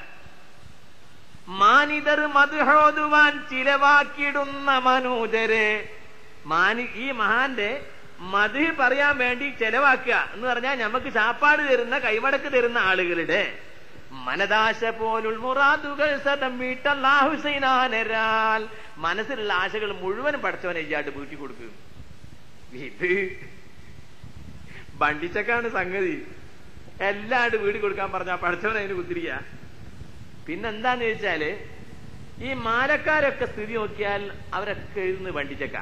മാനിതർ മധുഹോതുവാൻ ചിലവാക്കിടുന്ന മനൂജരെ മാനി ഈ മഹാന്റെ മധു പറയാൻ വേണ്ടി ചെലവാക്കുക എന്ന് പറഞ്ഞാൽ നമുക്ക് ചാപ്പാട് തരുന്ന കൈമടക്ക് തരുന്ന ആളുകളുടെ മനദാശ പോലുൾ മുറാദുകൾ സദം വീട്ടല്ലാഹുസൈനാനരാൽ മനസ്സിലുള്ള ആശകൾ മുഴുവൻ പഠിച്ചവനെ ഇയാട്ട് വീട്ടി കൊടുക്കും ഇത് ബണ്ടിച്ചക്കാണ് സംഗതി എല്ലാണ്ട് വീട് കൊടുക്കാൻ പറഞ്ഞ പഠിച്ചവൻ അതിന് കുത്തിരിക്ക പിന്നെന്താന്ന് ചോദിച്ചാല് ഈ മാലക്കാരൊക്കെ സ്ഥിതി നോക്കിയാൽ അവരൊക്കെ എഴുതുന്നത് വണ്ടിച്ചക്ക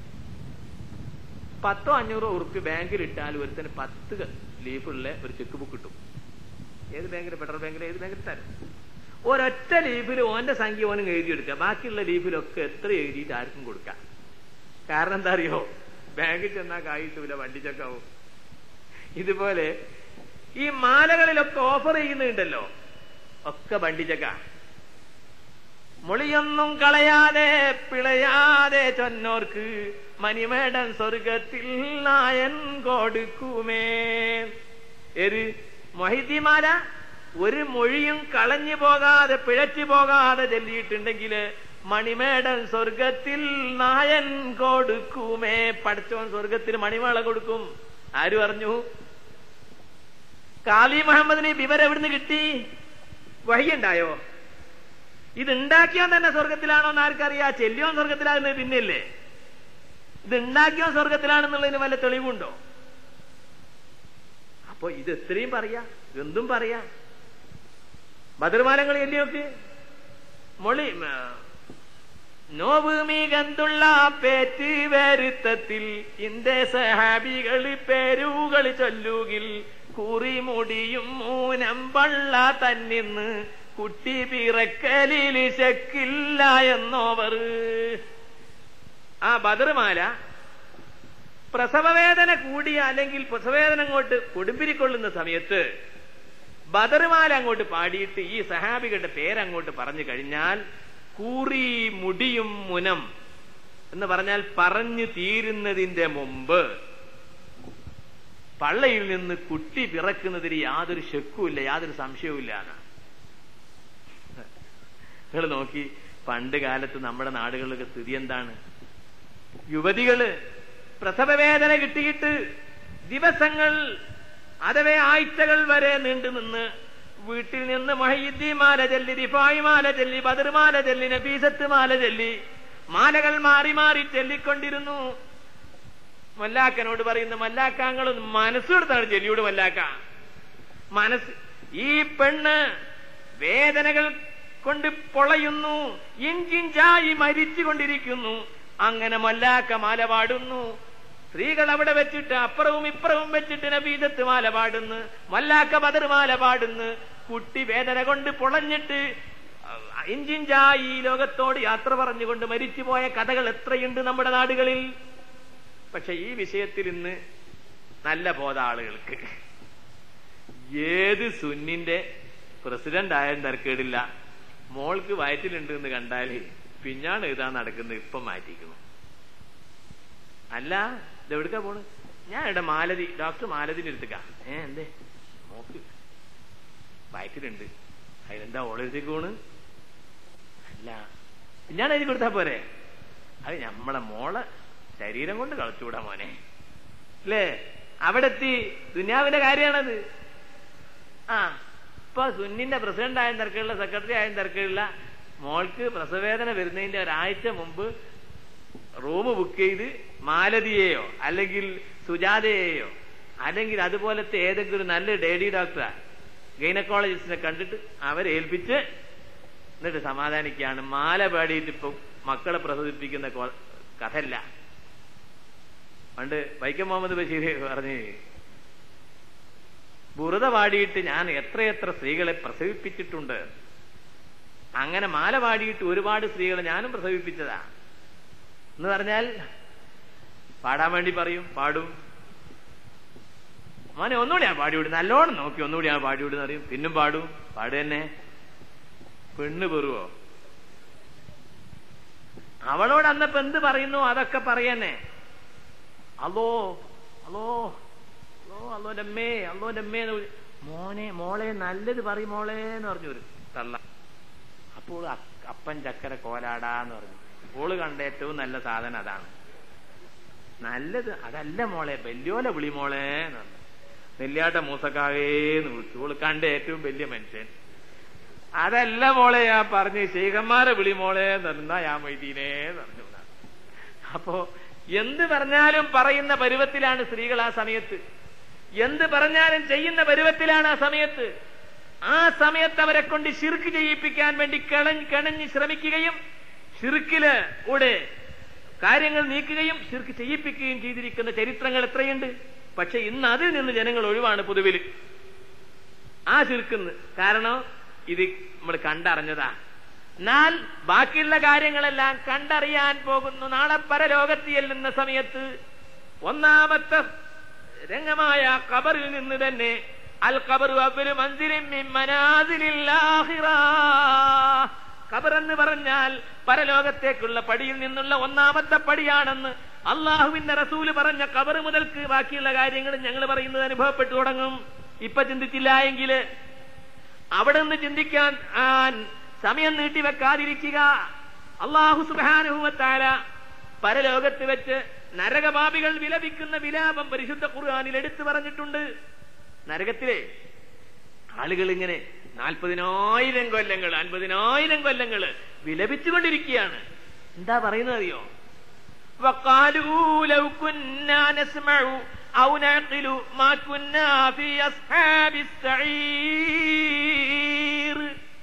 പത്തോ അഞ്ഞൂറോ ഉറുപ്പ് ബാങ്കിൽ ഇട്ടാൽ ഒരുത്തന് പത്ത് ലീഫുള്ള ഒരു ചെക്ക് ബുക്ക് കിട്ടും ഏത് ബാങ്കിൽ ഫെഡറൽ ബാങ്കിൽ ഏത് ബാങ്കിൽ തരും ഒരൊറ്റ ലീഫിൽ ഓന്റെ സംഖ്യ ഓനും എഴുതിയെടുക്കുക ബാക്കിയുള്ള ലീഫിലൊക്കെ എത്ര എഴുതിയിട്ട് ആർക്കും കൊടുക്കാം കാരണം എന്താ അറിയോ ബാങ്കിൽ ചെന്നാൽ കായിട്ടില്ല വണ്ടി ചെക്കാവും ഇതുപോലെ ഈ മാലകളിലൊക്കെ ഓഫർ ചെയ്യുന്നുണ്ടല്ലോ ഒക്കെ വണ്ടി ചെക്ക മൊളിയൊന്നും കളയാതെ പിളയാതെ ചൊന്നോർക്ക് മണിമേടൻ സ്വർഗത്തിൽ നായൻ കൊടുക്കുമേ ഒരു മൊഹിദ്ദിമാല ഒരു മൊഴിയും കളഞ്ഞു പോകാതെ പിഴച്ചു പോകാതെ ചൊല്ലിയിട്ടുണ്ടെങ്കിൽ മണിമേടൻ സ്വർഗത്തിൽ നായൻ കൊടുക്കുമേ പഠിച്ചോൻ സ്വർഗത്തിൽ മണിമേള കൊടുക്കും ആര് പറഞ്ഞു കാലി മുഹമ്മദിന് വിവരം എവിടുന്ന് കിട്ടി വഴിയുണ്ടായോ ഇത് ഉണ്ടാക്കിയോൻ തന്നെ സ്വർഗത്തിലാണോ എന്ന് ആർക്കറിയാ ചെല്ലിയോൻ സ്വർഗത്തിലാകുന്നത് പിന്നില്ലേ ഇത് ഉണ്ടാക്കിയോ സ്വർഗത്തിലാണെന്നുള്ളതിന് വല്ല തെളിവുണ്ടോ അപ്പൊ ഇത് എത്രയും പറയാ എന്തും പറയാ ബദർമാലങ്ങൾ എല്ലിയൊക്കെ മൊളി നോവ് മികന്തുള്ള പേറ്റ് വരുത്തത്തിൽ ഇന്ത്യ സഹാബികളി പേരുകൾ ചൊല്ലുകിൽ കുറി മുടിയും മൂനം പള്ള തന്നിന്ന് കുട്ടി പിറക്കലിൽ ശക്കില്ല എന്നോവർ ആ ബദർമാല പ്രസവവേദന കൂടിയ അല്ലെങ്കിൽ പ്രസവവേദന അങ്ങോട്ട് കൊടുമ്പിരിക്കൊള്ളുന്ന സമയത്ത് ബദർമാല അങ്ങോട്ട് പാടിയിട്ട് ഈ സഹാബികളുടെ പേരങ്ങോട്ട് പറഞ്ഞു കഴിഞ്ഞാൽ കൂറി മുടിയും മുനം എന്ന് പറഞ്ഞാൽ പറഞ്ഞു തീരുന്നതിന്റെ മുമ്പ് പള്ളയിൽ നിന്ന് കുട്ടി പിറക്കുന്നതിൽ യാതൊരു ശക്കുമില്ല യാതൊരു സംശയവുമില്ല എന്നാണ് നിങ്ങൾ നോക്കി പണ്ട് കാലത്ത് നമ്മുടെ നാടുകളിലൊക്കെ സ്ഥിതി എന്താണ് യുവതികള് പ്രസവവേദന കിട്ടിയിട്ട് ദിവസങ്ങൾ അഥവേ ആഴ്ചകൾ വരെ നീണ്ടു നിന്ന് വീട്ടിൽ നിന്ന് മൊഹീദ്ദി മാല ചൊല്ലി റിഫായി മാല ചൊല്ലി ബദർ മാല ചൊല്ലി നബീസത്ത് മാല ചൊല്ലി മാലകൾ മാറി മാറി ചൊല്ലിക്കൊണ്ടിരുന്നു മല്ലാക്കനോട് പറയുന്ന മല്ലാക്കാങ്ങളൊന്ന് മനസ്സെടുത്താണ് ചെല്ലിയോട് മല്ലാക്ക മനസ്സ് ഈ പെണ്ണ് വേദനകൾ കൊണ്ട് പൊളയുന്നു ഇഞ്ചിഞ്ചായി മരിച്ചുകൊണ്ടിരിക്കുന്നു അങ്ങനെ മല്ലാക്ക മാല പാടുന്നു സ്ത്രീകൾ അവിടെ വെച്ചിട്ട് അപ്പുറവും ഇപ്പുറവും വെച്ചിട്ട് നബീദത്ത് മാല പാടുന്നു മല്ലാക്ക ബദർ മാല പാടുന്നു കുട്ടി വേദന കൊണ്ട് പൊളഞ്ഞിട്ട് ഇഞ്ചിഞ്ചായി ഈ ലോകത്തോട് യാത്ര പറഞ്ഞുകൊണ്ട് മരിച്ചുപോയ കഥകൾ എത്രയുണ്ട് നമ്മുടെ നാടുകളിൽ പക്ഷെ ഈ വിഷയത്തിൽ ഇന്ന് നല്ല ബോധ ആളുകൾക്ക് ഏത് സുന്നിന്റെ പ്രസിഡന്റ് ആയാലും തിരക്കേടില്ല മോൾക്ക് വയറ്റിലുണ്ട് എന്ന് കണ്ടാല് പിന്നാണ് എഴുതാൻ നടക്കുന്നത് ഇപ്പം മാറ്റിക്കുന്നു അല്ല ഇതെവിടുക്കാ പോണ് ഞാൻ ഇവിടെ മാലതി ഡോക്ടർ മാലതിന്റെ അടുത്തേക്കാ ഏ എന്തേ നോക്ക് വയറ്റിലുണ്ട് അതിനെന്താ ഓളെടുത്തേക്ക് പോണ് അല്ല ഞാൻ എഴുതി കൊടുത്താ പോരെ അത് നമ്മളെ മോളെ ശരീരം കൊണ്ട് കളിച്ചുകൂടാ മോനെ അല്ലേ അവിടെ എത്തി ദുന്യാവിന്റെ കാര്യമാണത് ആ ഇപ്പൊ സുന്നിന്റെ പ്രസിഡന്റ് ആയ തിരക്കുള്ള സെക്രട്ടറി ആയ തിരക്കുള്ള മോൾക്ക് പ്രസവേദന വരുന്നതിന്റെ ഒരാഴ്ച മുമ്പ് റൂം ബുക്ക് ചെയ്ത് മാലതിയെയോ അല്ലെങ്കിൽ സുജാതയെയോ അല്ലെങ്കിൽ അതുപോലത്തെ ഏതെങ്കിലും ഒരു നല്ല ഡേഡി ഡോക്ടറെ ഗൈനക്കോളജിസ്റ്റിനെ കണ്ടിട്ട് അവരെ ഏൽപ്പിച്ച് എന്നിട്ട് സമാധാനിക്കുകയാണ് മാല പാടിയിട്ട് ഇപ്പം മക്കളെ പ്രസവിപ്പിക്കുന്ന കഥല്ല പണ്ട് വൈക്കം മുഹമ്മദ് ബഷീർ പറഞ്ഞ് ബുറുത പാടിയിട്ട് ഞാൻ എത്രയെത്ര സ്ത്രീകളെ പ്രസവിപ്പിച്ചിട്ടുണ്ട് അങ്ങനെ മാല പാടിയിട്ട് ഒരുപാട് സ്ത്രീകളെ ഞാനും പ്രസവിപ്പിച്ചതാ എന്ന് പറഞ്ഞാൽ പാടാൻ വേണ്ടി പറയും പാടും മോനെ ഒന്നുകൂടി ഞാൻ പാടിവിടും നല്ലോണം നോക്കി ഒന്നുകൂടി ഞാൻ പാടിവിടുന്ന അറിയും പിന്നും പാടും പാട് തന്നെ പെണ്ണ് പെറുവോ അവളോട് അന്നപ്പോ എന്ത് പറയുന്നു അതൊക്കെ പറയന്നെ അല്ലോ അല്ലോ അല്ലോ അല്ലോന്റെ അമ്മേ അല്ലോന്റെ അമ്മേ മോനെ മോളെ നല്ലത് പറയും മോളെ എന്ന് പറഞ്ഞു ഒരു തള്ള അപ്പോൾ അപ്പൻ ചക്കര കോലാടാന്ന് പറഞ്ഞു ഓള് കണ്ട ഏറ്റവും നല്ല സാധനം അതാണ് നല്ലത് അതല്ല മോളെ വല്യോല വിളി മോളെ എന്ന് പറഞ്ഞു നെല്ലിയാട്ട മൂസക്കാവേന്ന് വിളിച്ചു ഓള് കണ്ട ഏറ്റവും വലിയ മനുഷ്യൻ അതല്ല മോളെ ഞാൻ പറഞ്ഞു ശേഖന്മാരെ വിളി മോളെ എന്ന് പറഞ്ഞാ ഞാൻ വൈദ്യനെ പറഞ്ഞു അപ്പോ എന്ത് പറഞ്ഞാലും പറയുന്ന പരുവത്തിലാണ് സ്ത്രീകൾ ആ സമയത്ത് എന്ത് പറഞ്ഞാലും ചെയ്യുന്ന പരുവത്തിലാണ് ആ സമയത്ത് ആ സമയത്ത് അവരെ കൊണ്ട് ശിർക്ക് ചെയ്യിപ്പിക്കാൻ വേണ്ടി കിണഞ്ഞ് കിണഞ്ഞ് ശ്രമിക്കുകയും ഷിർക്കില് കൂടെ കാര്യങ്ങൾ നീക്കുകയും ഷിർക്ക് ചെയ്യിപ്പിക്കുകയും ചെയ്തിരിക്കുന്ന ചരിത്രങ്ങൾ എത്രയുണ്ട് പക്ഷെ ഇന്ന് അതിൽ നിന്ന് ജനങ്ങൾ ഒഴിവാണ് പൊതുവിൽ ആ ഷിർക്കുന്ന് കാരണം ഇത് നമ്മൾ കണ്ടറിഞ്ഞതാ എന്നാൽ ബാക്കിയുള്ള കാര്യങ്ങളെല്ലാം കണ്ടറിയാൻ പോകുന്നു നാളെ പരലോകത്ത് ചെല്ലുന്ന സമയത്ത് ഒന്നാമത്തെ രംഗമായ ഖബറിൽ നിന്ന് തന്നെ അൽ ഖബറു അവര് ഖബർ എന്ന് പറഞ്ഞാൽ പരലോകത്തേക്കുള്ള പടിയിൽ നിന്നുള്ള ഒന്നാമത്തെ പടിയാണെന്ന് അള്ളാഹുവിന്റെ റസൂല് പറഞ്ഞ ഖബർ മുതൽക്ക് ബാക്കിയുള്ള കാര്യങ്ങൾ ഞങ്ങൾ പറയുന്നത് അനുഭവപ്പെട്ടു തുടങ്ങും ഇപ്പൊ ചിന്തിച്ചില്ല എങ്കില് അവിടെ നിന്ന് ചിന്തിക്കാൻ സമയം നീട്ടിവെക്കാതിരിക്കുക അള്ളാഹു സുബാനുഭവത്താല പരലോകത്ത് വെച്ച് നരകപാപികൾ വിലപിക്കുന്ന വിലാപം പരിശുദ്ധ ഖുർആാനിൽ എടുത്തു പറഞ്ഞിട്ടുണ്ട് നരകത്തിലെ ആളുകൾ ഇങ്ങനെ നാൽപ്പതിനായിരം കൊല്ലങ്ങൾ അൻപതിനായിരം കൊല്ലങ്ങൾ വിലപിച്ചുകൊണ്ടിരിക്കുകയാണ് എന്താ പറയുന്നത് അറിയോ وقالوا لو كنا نسمع أو نعقل ما كنا في أصحاب السعير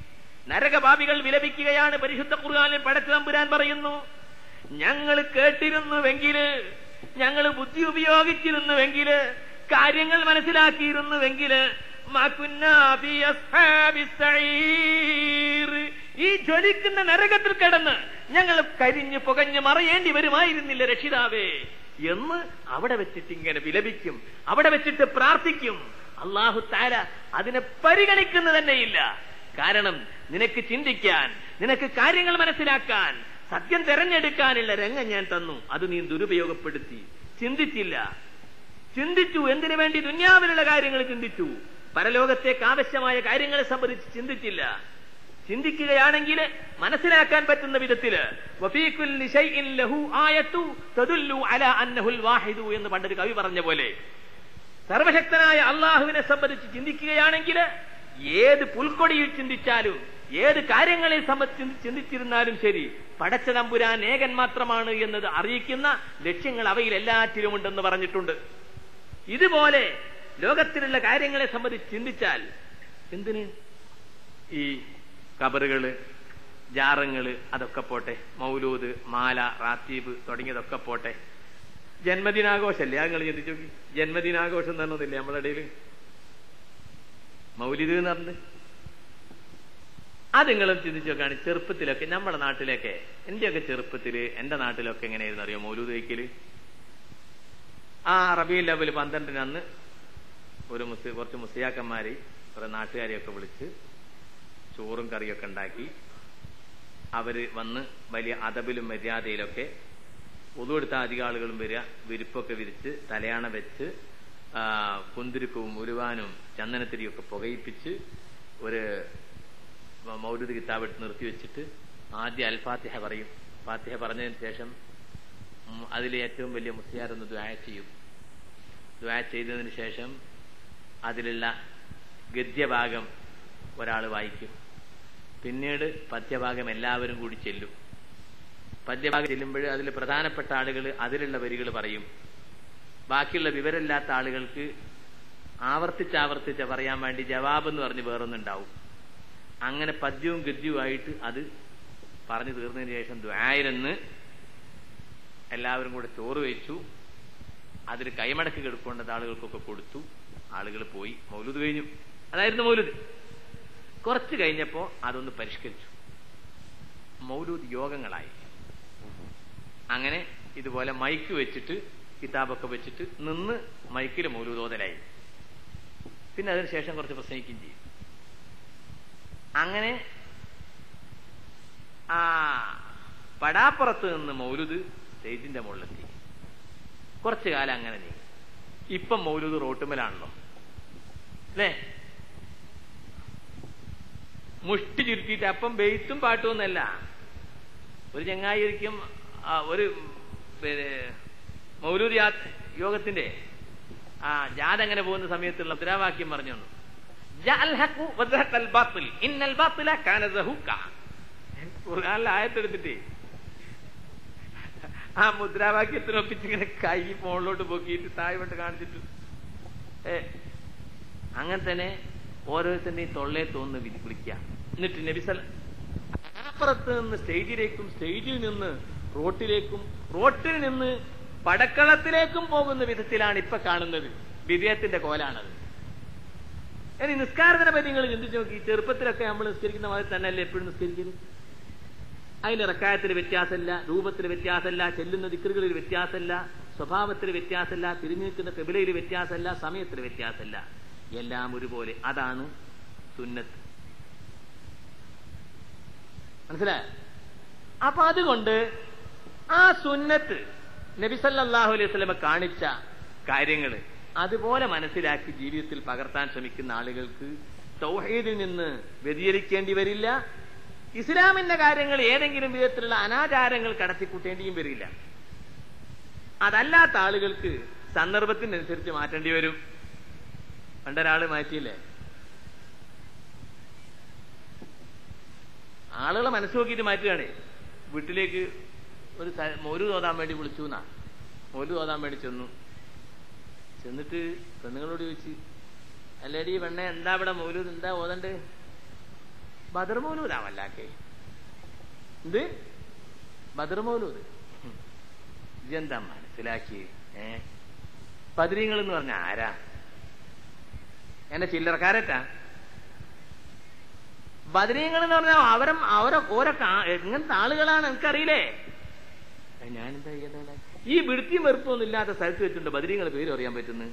നരകപാപികൾ വിലപിക്കുകയാണ് പരിശുദ്ധ ഖുർആനിൽ പടച്ചു തമ്പുരാൻ പറയുന്നു ഞങ്ങൾ കേട്ടിരുന്നുവെങ്കില് ഞങ്ങൾ ബുദ്ധി ഉപയോഗിച്ചിരുന്നുവെങ്കില് കാര്യങ്ങൾ മനസ്സിലാക്കിയിരുന്നുവെങ്കില് മാ കുന്നാ ഫീ അസ്ഹാബിസ് സഈർ. ഈ ജ്വലിക്കുന്ന നരകത്തിൽ കിടന്ന് ഞങ്ങൾ കരിഞ്ഞു പുകഞ്ഞു മറയേണ്ടി വരുമായിരുന്നില്ല രക്ഷിതാവേ എന്ന് അവിടെ വെച്ചിട്ട് ഇങ്ങനെ വിലപിക്കും അവിടെ വെച്ചിട്ട് പ്രാർത്ഥിക്കും അള്ളാഹു താര അതിനെ പരിഗണിക്കുന്ന തന്നെയില്ല കാരണം നിനക്ക് ചിന്തിക്കാൻ നിനക്ക് കാര്യങ്ങൾ മനസ്സിലാക്കാൻ സത്യം തെരഞ്ഞെടുക്കാനുള്ള രംഗം ഞാൻ തന്നു അത് നീ ദുരുപയോഗപ്പെടുത്തി ചിന്തിച്ചില്ല ചിന്തിച്ചു എന്തിനു വേണ്ടി ദുന്യാവിലുള്ള കാര്യങ്ങൾ ചിന്തിച്ചു പരലോകത്തേക്ക് ആവശ്യമായ കാര്യങ്ങളെ സംബന്ധിച്ച് ചിന്തിച്ചില്ല ചിന്തിക്കുകയാണെങ്കിൽ മനസ്സിലാക്കാൻ പറ്റുന്ന വിധത്തില് വഫീകുല്ലി ശൈഇൻ ലഹു ആയത്തു തദുല്ലു അലാ അന്നഹുൽ വാഹിദു എന്ന് പണ്ടൊരു കവി പറഞ്ഞ പോലെ സർവശക്തനായ അള്ളാഹുവിനെ സംബന്ധിച്ച് ചിന്തിക്കുകയാണെങ്കിൽ ഏത് പുൽക്കൊടിയിൽ ചിന്തിച്ചാലും ഏത് കാര്യങ്ങളെ സംബന്ധിച്ച് ചിന്തിച്ചിരുന്നാലും ശരി പടച്ച തമ്പുരാൻ ഏകൻ മാത്രമാണ് എന്നത് അറിയിക്കുന്ന ലക്ഷ്യങ്ങൾ അവയിൽ എല്ലാറ്റിലും ഉണ്ടെന്ന് പറഞ്ഞിട്ടുണ്ട് ഇതുപോലെ ലോകത്തിലുള്ള കാര്യങ്ങളെ സംബന്ധിച്ച് ചിന്തിച്ചാൽ എന്തിന് ഈ കബറുകള് ജാറങ്ങള് അതൊക്കെ പോട്ടെ മൗലൂദ് മാല റാത്തീബ് തുടങ്ങിയതൊക്കെ പോട്ടെ ജന്മദിനാഘോഷല്ലേ നിങ്ങൾ ചിന്തിച്ചു നോക്കി ജന്മദിനാഘോഷം എന്ന് പറഞ്ഞൊന്നില്ലേ നമ്മുടെ ഇടയിൽ മൗലിദ് എന്ന് പറഞ്ഞത് അത് നിങ്ങളും ചിന്തിച്ചു നോക്കാണ് ചെറുപ്പത്തിലൊക്കെ നമ്മുടെ നാട്ടിലൊക്കെ എന്റെയൊക്കെ ചെറുപ്പത്തില് എന്റെ നാട്ടിലൊക്കെ എങ്ങനെയായിരുന്നു അറിയോ മൗലൂദ് കഴിക്കല് ആ റബീൽ ലെവൽ പന്ത്രണ്ടിന് അന്ന് ഒരു മുസ്ലി കുറച്ച് മുസ്ലിയാക്കന്മാരെ കുറെ നാട്ടുകാരെയൊക്കെ വിളിച്ച് ചോറും കറിയൊക്കെ ഉണ്ടാക്കി അവര് വന്ന് വലിയ അതബിലും മര്യാദയിലൊക്കെ ഒതുവെടുത്ത അധികം ആളുകളും വരിക വിരിപ്പൊക്കെ വിരിച്ച് തലയാണ വെച്ച് ആ, കുന്തിരിക്കവും ഉരുവാനും ചന്ദനത്തിരിയൊക്കെ പുകയിപ്പിച്ച് ഒരു മൗലൂദ് കിതാബ് എടുത്ത് നിർത്തി വെച്ചിട്ട് ആദ്യം അൽ ഫാത്തിഹ പറയും ഫാത്തിഹ പറഞ്ഞതിന് ശേഷം ഉം, അതിലെ ഏറ്റവും വലിയ മുസ്ലിയാരൊന്ന് ദ്വായ ചെയ്യും ദ്വായ ചെയ്തതിന് ശേഷം അതിലുള്ള ഗദ്യഭാഗം ഒരാൾ വായിക്കും പിന്നീട് പദ്യഭാഗം എല്ലാവരും കൂടി ചെല്ലും പദ്യഭാഗം ചെല്ലുമ്പോൾ അതിൽ പ്രധാനപ്പെട്ട ആളുകൾ അതിലുള്ള വരികൾ പറയും ബാക്കിയുള്ള വിവരമില്ലാത്ത ആളുകൾക്ക് ആവർത്തിച്ചാവർത്തിച്ച് പറയാൻ വേണ്ടി ജവാബ് എന്ന് പറഞ്ഞ് വേറൊന്നുണ്ടാവും അങ്ങനെ പദ്യവും ഗദ്യവുമായിട്ട് അത് പറഞ്ഞു തീർന്നതിന് ശേഷം ദ്വായരെന്ന് എല്ലാവരും കൂടെ ചോറ് വെച്ചു അതിൽ കൈമടക്ക് കെടുക്കേണ്ടത് ആളുകൾക്കൊക്കെ കൊടുത്തു ആളുകൾ പോയി മൗലുദ് കഴിഞ്ഞു അതായിരുന്നു മൗലുദ് കുറച്ച് കഴിഞ്ഞപ്പോ അതൊന്ന് പരിഷ്കരിച്ചു മൗലൂദ് യോഗങ്ങളായി അങ്ങനെ ഇതുപോലെ മൈക്ക് വെച്ചിട്ട് കിതാബൊക്കെ വെച്ചിട്ട് നിന്ന് മൈക്കിൽ മൗലൂദ് ഓതലായി പിന്നെ അതിനുശേഷം കുറച്ച് പ്രസംഗിക്കുകയും ചെയ്യും അങ്ങനെ ആ പടാപ്പുറത്ത് നിന്ന് മൗലുദ് സ്റ്റേജിന്റെ മുകളിലെത്തി കുറച്ചു കാലം അങ്ങനെ നീ ഇപ്പം മൗലൂദ് റോട്ടുമലാണല്ലോ അല്ലേ മുഷ്ടി ചുരുട്ടിയിട്ട് അപ്പം ബെയ്ത്തും പാട്ടും ഒന്നല്ല ഒരു ചങ്ങായി ഒരിക്കും ആ, ഒരു പിന്നെ മൗലൂദ് യാ യോഗത്തിന്റെ ആ ജാഥ അങ്ങനെ പോകുന്ന സമയത്തുള്ള മുദ്രാവാക്യം പറഞ്ഞു തന്നു ജഅൽ ഹഖു വദഹഖൽ ബാത്തിൽ ഇന്നൽ ബാത്തില കാന സഹൂക ഖുർആനിലെ ആയത്തെടുത്തിട്ട് ആ മുദ്രാവാക്യത്തിനൊപ്പിച്ച് ഇങ്ങനെ കൈ മുകളിലോട്ട് പൊക്കിയിട്ട് താഴോട്ട് കാണിച്ചിട്ട് ഏ അങ്ങനെ തന്നെ ഓരോരുത്തരുടെയും തൊള്ളയെ തോന്നുന്നു വിധി വിളിക്കുക എന്നിട്ട് നബിസൽ അപ്പുറത്ത് നിന്ന് സ്റ്റേജിലേക്കും സ്റ്റേജിൽ നിന്ന് റോട്ടിലേക്കും റോട്ടിൽ നിന്ന് പടക്കളത്തിലേക്കും പോകുന്ന വിധത്തിലാണ് ഇപ്പൊ കാണുന്നത് വിജയത്തിന്റെ കോലാണത് ഇനി നിസ്കാരത്തിനെ പറ്റി നിങ്ങൾ ചിന്തിച്ചു നോക്കി ചെറുപ്പത്തിലൊക്കെ നമ്മൾ നിസ്കരിക്കുന്ന മാതിരി തന്നെയല്ലേ എപ്പോഴും നിസ്കരിക്കല് അതിന്റെ റക്കായത്തിൽ വ്യത്യാസമില്ല രൂപത്തിൽ വ്യത്യാസമില്ല ചെല്ലുന്ന ദിക്കറുകളിൽ വ്യത്യാസമില്ല സ്വഭാവത്തിൽ വ്യത്യാസമില്ല തിരിഞ്ഞു നിൽക്കുന്ന കബിലയിൽ വ്യത്യാസമില്ല സമയത്തിൽ വ്യത്യാസമില്ല എല്ലാം ഒരുപോലെ അതാണ് സുന്നത്ത് മനസ്സിലായ അപ്പൊ അതുകൊണ്ട് ആ സുന്നത്ത് നബിസല്ലാഹു അലൈഹി സ്വലമ കാണിച്ച കാര്യങ്ങൾ അതുപോലെ മനസ്സിലാക്കി ജീവിതത്തിൽ പകർത്താൻ ശ്രമിക്കുന്ന ആളുകൾക്ക് തൗഹീദിൽ നിന്ന് വ്യതിചലിക്കേണ്ടി വരില്ല ഇസ്ലാമിന്റെ കാര്യങ്ങൾ ഏതെങ്കിലും വിധത്തിലുള്ള അനാചാരങ്ങൾ കടത്തിക്കൂട്ടേണ്ടിയും വരില്ല അതല്ലാത്ത ആളുകൾക്ക് സന്ദർഭത്തിനനുസരിച്ച് മാറ്റേണ്ടി വരും പണ്ടൊരാള് മാറ്റിയില്ലേ ആളുകളെ മനസ്സ് നോക്കിയിട്ട് മാറ്റുകയാണേ വീട്ടിലേക്ക് ഒരു സ- മോര് തോതാൻ വേണ്ടി വിളിച്ചു എന്നാ മോര് തോതാൻ വേണ്ടി ചെന്നു ചെന്നിട്ട് പെണ്ണുങ്ങളോട് ചോദിച്ച് അല്ലേടി പെണ്ണെ എന്താ ഇവിടെ മോര് എന്താ ഓതണ്ട് ബദർ മൗലൂദാ വല്ലാക്കെ എന്ത് ബദർ മൗലൂദ് ഉം. ഇതെന്താ മനസ്സിലാക്കി ഏ ബദരീങ്ങൾ എന്ന് പറഞ്ഞ ആരാ എന്നെ ചില്ലറക്കാരറ്റാ ബദരീങ്ങൾ എന്ന് പറഞ്ഞാൽ അവരും അവരെ ഓരോ കാ- എങ്ങനത്തെ ആളുകളാണ് എനിക്കറിയില്ലേ ഏ, ഞാനെന്താ ചെയ്യേണ്ടത് ഈ വൃത്തിയും വെറുപ്പൊന്നും ഇല്ലാത്ത സ്ഥലത്ത് വെച്ചിട്ടുണ്ട് ബദരീങ്ങൾ പേര് അറിയാൻ പറ്റുന്നു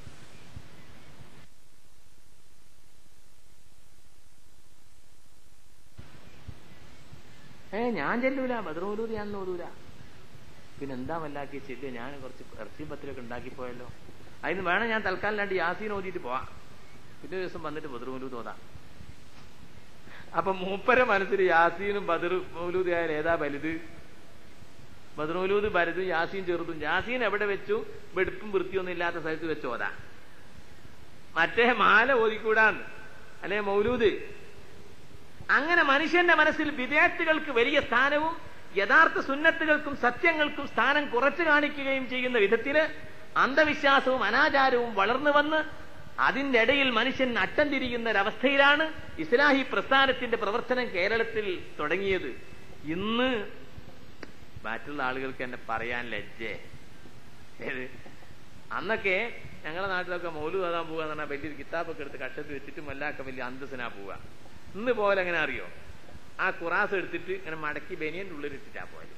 ഏ ഞാൻ ചെല്ലൂല ബദറൂലൂത് ഞാൻ ഓതൂല പിന്നെ എന്താ വല്ലാക്കി ചെല്ലുക ഞാൻ കുറച്ച് ഇറച്ചിയും പത്തിലൊക്കെ ഉണ്ടാക്കി പോയല്ലോ അതിന് വേണം ഞാൻ തൽക്കാലം രണ്ട് യാസീൻ ഓതിയിട്ട് പോവാം പിന്നെ ഒരു ദിവസം വന്നിട്ട് ബദറൂലൂത് ഓതാം അപ്പൊ മൂപ്പര മനസ്സിൽ യാസീനും ബദർ മൗലൂദ് ആയാലും ഏതാ വലുത് ബദറൂലൂദ് വലുതും യാസീൻ ചെറുതും യാസീൻ എവിടെ വെച്ചു വെടുപ്പും വൃത്തിയൊന്നും ഇല്ലാത്ത സ്ഥലത്ത് വെച്ച് ഓതാ മറ്റേ മാല ഓതിക്കൂടാന്ന് അല്ലെ മൗലൂദ് അങ്ങനെ മനുഷ്യന്റെ മനസ്സിൽ വിദ്യാർത്ഥികൾക്ക് വലിയ സ്ഥാനവും യഥാർത്ഥ സുന്നത്തുകൾക്കും സത്യങ്ങൾക്കും സ്ഥാനം കുറച്ചു കാണിക്കുകയും ചെയ്യുന്ന വിധത്തില് അന്ധവിശ്വാസവും അനാചാരവും വളർന്നു വന്ന് അതിന്റെ ഇടയിൽ മനുഷ്യൻ അട്ടം തിരിയുന്ന ഒരവസ്ഥയിലാണ് ഇസ്ലാഹി പ്രസ്ഥാനത്തിന്റെ പ്രവർത്തനം കേരളത്തിൽ തുടങ്ങിയത് ഇന്ന് മറ്റുള്ള ആളുകൾക്ക് എന്നെ പറയാൻ ലജ്ജേ ഏത് അന്നൊക്കെ ഞങ്ങളുടെ നാട്ടിലൊക്കെ മൗലു ഓതാൻ പോവുക എന്ന് പറഞ്ഞാൽ വലിയൊരു കിതാബൊക്കെ എടുത്ത് കക്ഷത്തിൽ വെച്ചിട്ട് മല്ലാക്ക വലിയ അന്തസ്സിനാ പോവുക ഇന്ന് പോലെ എങ്ങനെ അറിയോ ആ കുറാസ് എടുത്തിട്ട് ഇങ്ങനെ മടക്കി ബനിയന്റെ ഉള്ളിൽ ഇട്ടിട്ടാ പോയത്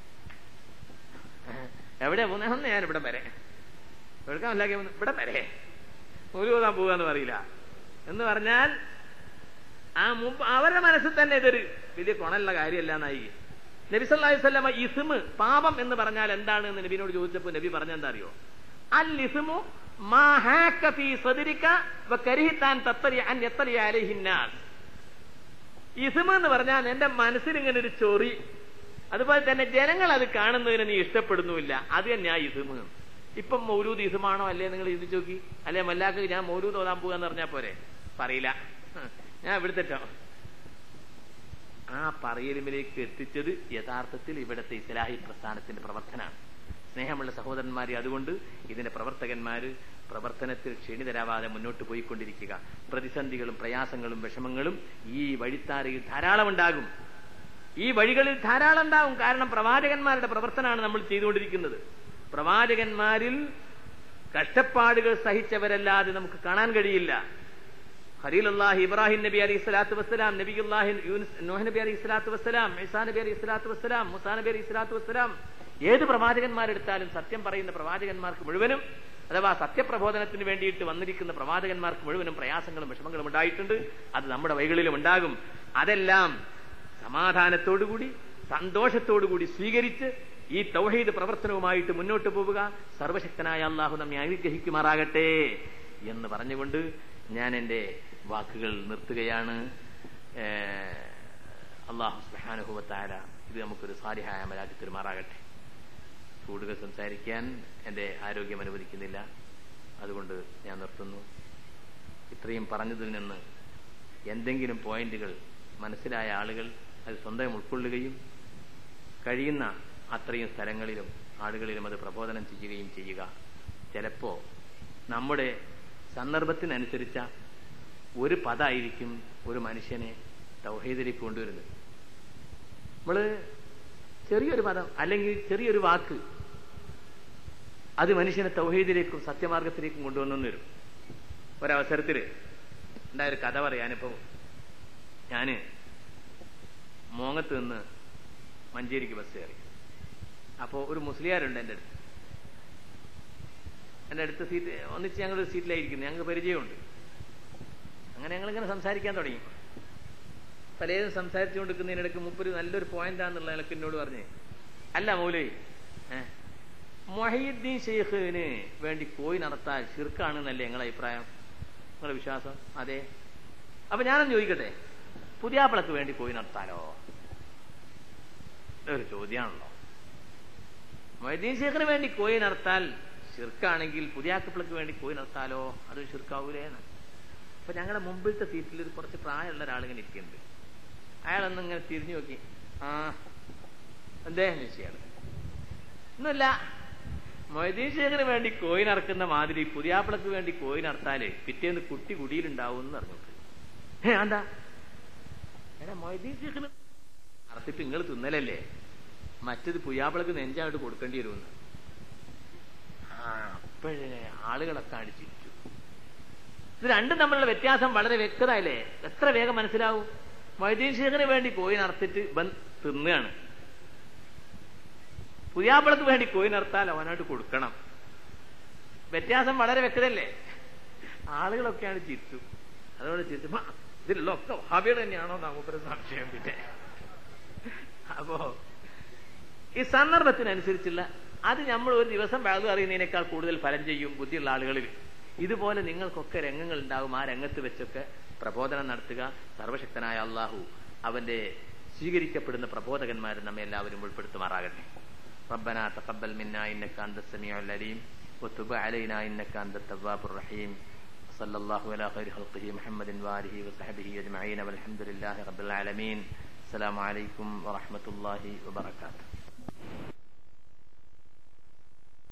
എവിടെയാ പോകുന്നത് ഒന്ന് ഞാൻ ഇവിടെ വരെ എവിടേക്കാ മല്ലാക്കി പോകുന്നത് ഇവിടെ വരെ മൗലു ഓതാൻ പോവുകയെന്ന് പറയില്ല എന്ന് പറഞ്ഞാൽ ആ മുമ്പ് അവരുടെ മനസ്സിൽ തന്നെ ഇതൊരു വലിയ കൊണലുള്ള കാര്യമല്ല എന്നായി നബി സല്ലല്ലാഹു അലൈഹി വസല്ലമ ഇസ്മ് പാപം എന്ന് പറഞ്ഞാൽ എന്താണ് എന്ന് നബിനോട് ചോദിച്ചപ്പോൾ നബി പറഞ്ഞെന്താ അറിയോ അൽ ഇസ്മു മാ ഹാക ഫീ സദ്രിക വ കരിഹതാൻ തത്തരി അൻ യത്തരി അലൈഹി നാസ് ഇസ്മ എന്ന് പറഞ്ഞാൽ എന്റെ മനസ്സിൽ ഇങ്ങനെ ഒരു ചൊറി അതുപോലെ തന്നെ ജനങ്ങൾ അത് കാണുന്നതിന് നീ ഇഷ്ടപ്പെടുന്നുമില്ല അത് തന്നെയാ ഇസ്മ ഇപ്പം മൗലൂദ് ഇസ്മാണോ അല്ലേ നിങ്ങൾ ചിന്തിച്ചു നോക്കി അല്ലെ മല്ലാക്ക് ഞാൻ മൗലൂദ് ഓതാൻ പോകാന്ന് പറഞ്ഞാ പോരെ പറയില്ല ഞാൻ ഇവിടുത്തെ ആ പറയലിമിലേക്ക് എത്തിച്ചത് യഥാർത്ഥത്തിൽ ഇവിടുത്തെ ഇസ്ലാഹി പ്രസ്ഥാനത്തിന്റെ പ്രവർത്തനമാണ് സ്നേഹമുള്ള സഹോദരന്മാരെ അതുകൊണ്ട് ഇതിന്റെ പ്രവർത്തകന്മാര് പ്രവർത്തനത്തിൽ ക്ഷണിതരാവാതെ മുന്നോട്ട് പോയിക്കൊണ്ടിരിക്കുക പ്രതിസന്ധികളും പ്രയാസങ്ങളും വിഷമങ്ങളും ഈ വഴിത്താരയിൽ ധാരാളം ഉണ്ടാകും ഈ വഴികളിൽ ധാരാളം ഉണ്ടാകും കാരണം പ്രവാചകന്മാരുടെ പ്രവർത്തനമാണ് നമ്മൾ ചെയ്തുകൊണ്ടിരിക്കുന്നത് പ്രവാചകന്മാരിൽ കഷ്ടപ്പാടുകൾ സഹിച്ചവരല്ലാതെ നമുക്ക് കാണാൻ കഴിയില്ല ഖലീലുല്ലാഹി ഇബ്രാഹിം നബി അലൈഹി സ്വലാത്തു വസ്സലാം നബിയുല്ലാഹി യൂനുസ് നോഹ് നബി അലൈഹി സ്വലാത്തു വസ്സലാം ഈസാ നബി അലൈഹി സ്വലാത്തു വസ്സലാം മുസാ നബി അലൈഹി സ്വലാത്തു വസ്സലാം ഏത് പ്രവാചകന്മാരെടുത്താലും സത്യം പറയുന്ന പ്രവാചകന്മാർക്ക് മുഴുവനും അഥവാ സത്യപ്രബോധനത്തിന് വേണ്ടിയിട്ട് വന്നിരിക്കുന്ന പ്രവാചകന്മാർക്ക് മുഴുവനും പ്രയാസങ്ങളും വിഷമങ്ങളും ഉണ്ടായിട്ടുണ്ട് അത് നമ്മുടെ വൈകളിലും ഉണ്ടാകും അതെല്ലാം സമാധാനത്തോടുകൂടി സന്തോഷത്തോടുകൂടി സ്വീകരിച്ച് ഈ തൗഹീദ് പ്രവർത്തനവുമായിട്ട് മുന്നോട്ട് പോവുക സർവശക്തനായ അള്ളാഹു നമ്മെ അനുഗ്രഹിക്കുമാറാകട്ടെ എന്ന് പറഞ്ഞുകൊണ്ട് ഞാൻ എൻ്റെ വാക്കുകൾ നിർത്തുകയാണ് അള്ളാഹു സുഹാനുഭവത്താര ഇത് നമുക്കൊരു സാരിഹായ അമലാക്കി പെരുമാറാകട്ടെ കൂടുതൽ സംസാരിക്കാൻ എൻ്റെ ആരോഗ്യം അനുവദിക്കുന്നില്ല അതുകൊണ്ട് ഞാൻ നിർത്തുന്നു ഇത്രയും പറഞ്ഞതിൽ നിന്ന് എന്തെങ്കിലും പോയിന്റുകൾ മനസ്സിലായ ആളുകൾ അത് സ്വന്തം ഉൾക്കൊള്ളുകയും കഴിയുന്ന അത്രയും സ്ഥലങ്ങളിലും ആളുകളിലും അത് പ്രബോധനം ചെയ്യുകയും ചെയ്യുക ചിലപ്പോ നമ്മുടെ സന്ദർഭത്തിനനുസരിച്ച ഒരു പദമായിരിക്കും ഒരു മനുഷ്യനെ തൗഹീദിലേക്ക് കൊണ്ടുവരുന്നത് നമ്മള് ചെറിയൊരു പദം അല്ലെങ്കിൽ ചെറിയൊരു വാക്ക് അത് മനുഷ്യനെ തൗഹീദിലേക്കും സത്യമാർഗത്തിലേക്കും കൊണ്ടുവന്നു വരും ഒരവസരത്തിൽ ഉണ്ടായ ഒരു കഥ പറയാനിപ്പോ ഞാന് മോങ്ങത്ത് നിന്ന് മഞ്ചേരിക്ക് ബസ് കയറി അപ്പോ ഒരു മുസ്ലിയാരുണ്ട് എൻ്റെ അടുത്ത് എൻ്റെ അടുത്ത സീറ്റ് ഒന്നിച്ച് ഞങ്ങൾ സീറ്റിലായിരിക്കുന്നു ഞങ്ങൾക്ക് പരിചയമുണ്ട് അങ്ങനെ ഞങ്ങളിങ്ങനെ സംസാരിക്കാൻ തുടങ്ങി പലരും സംസാരിച്ചുകൊണ്ടിരിക്കുന്നതിനിടയ്ക്ക് മുപ്പൊരു നല്ലൊരു പോയിന്റാന്നുള്ള നിലക്ക് എന്നോട് പറഞ്ഞേ അല്ല മൗലി മൊഹീദ്ദീൻ ഷെയ്ഖിന് വേണ്ടി കോയി നടത്താൻ ഷിർക്കാണെന്നല്ലേ നിങ്ങളുടെ അഭിപ്രായം നിങ്ങളുടെ വിശ്വാസം അതെ അപ്പൊ ഞാനൊന്ന് ചോദിക്കട്ടെ പുതിയാപ്പിളക്ക് വേണ്ടി കോയി നടത്താലോ ഒരു ചോദ്യമാണല്ലോ മൊഹീദ്ദീൻ ഷെയ്ഖിന് വേണ്ടി കോയി നടത്താൽ ഷിർക്കാണെങ്കിൽ പുതിയാക്കപ്പിളക്ക് വേണ്ടി കോയി നടത്താലോ അത് ഷിർക്കാവൂലേന്ന് അപ്പൊ ഞങ്ങളുടെ മുമ്പിലത്തെ സീറ്റിൽ ഒരു കുറച്ച് പ്രായമുള്ള ഒരാളിങ്ങനെ ഇരിക്കുന്നുണ്ട് അയാളൊന്നും ഇങ്ങനെ തിരിഞ്ഞു നോക്കി ആ എന്തേ നിശ്ചയാണ് ഒന്നുമില്ല മൊയ്തീൻ ശേഖറിന് വേണ്ടി കോയി നടക്കുന്ന മാതിരി പുതിയാപ്പിളക്ക് വേണ്ടി കോയി നടത്താല് പിറ്റേന്ന് കുട്ടി കുടിയിലുണ്ടാവും എന്ന് പറഞ്ഞു ഏ എന്താ ഏ എടാ മൊയ്തീൻ ശേഖന് അറുത്തിട്ട് നിങ്ങൾ തിന്നലല്ലേ മറ്റത് പുയ്യാപ്പിളക്ക് നെഞ്ചായിട്ട് കൊടുക്കേണ്ടി വരുമെന്ന് ആ അപ്പോഴേ ആളുകളൊക്കെ അടിച്ചിരിച്ചു ഇത് രണ്ടും തമ്മിലുള്ള വ്യത്യാസം വളരെ വ്യക്തമായില്ലേ എത്ര വേഗം മനസ്സിലാവും മൊയ്തീൻ ശേഖന് വേണ്ടി കോയിൻ അറുത്തിട്ട് ഇവൻ തിന്നുകയാണ് പുതിയാപ്പിളക്ക് വേണ്ടി കോയിൻ അറുത്താൽ അവനായിട്ട് കൊടുക്കണം വ്യത്യാസം വളരെ വ്യക്തതല്ലേ ആളുകളൊക്കെയാണ് ചിരിച്ചു അതുകൊണ്ട് ചിരിച്ചു "മാ, ഇതിലുള്ള ഒക്കെ വഹാബികൾ തന്നെയാണോ നമുക്കൊരു സംശയം പിന്നെ അപ്പോ ഈ സന്ദർഭത്തിനനുസരിച്ചുള്ള അത് നമ്മൾ ഒരു ദിവസം വാഴ്ന്നു അറിയുന്നതിനേക്കാൾ കൂടുതൽ ഫലം ചെയ്യും ബുദ്ധിയുള്ള ആളുകളിൽ ഇതുപോലെ നിങ്ങൾക്കൊക്കെ രംഗങ്ങൾ ഉണ്ടാകും ആ രംഗത്ത് വെച്ചൊക്കെ പ്രബോധനം നടത്തുക സർവശക്തനായ അള്ളാഹു അവന്റെ സ്വീകരിക്കപ്പെടുന്ന പ്രബോധകന്മാരെ നമ്മെ എല്ലാവരും ഉൾപ്പെടുത്തുമാറാകട്ടെ ربنا تقبل منا انك انت السميع العليم وتب علينا انك انت التواب الرحيم صلى الله على خير خلقه محمد واله وصحبه اجمعين والحمد لله رب العالمين السلام عليكم ورحمه الله وبركاته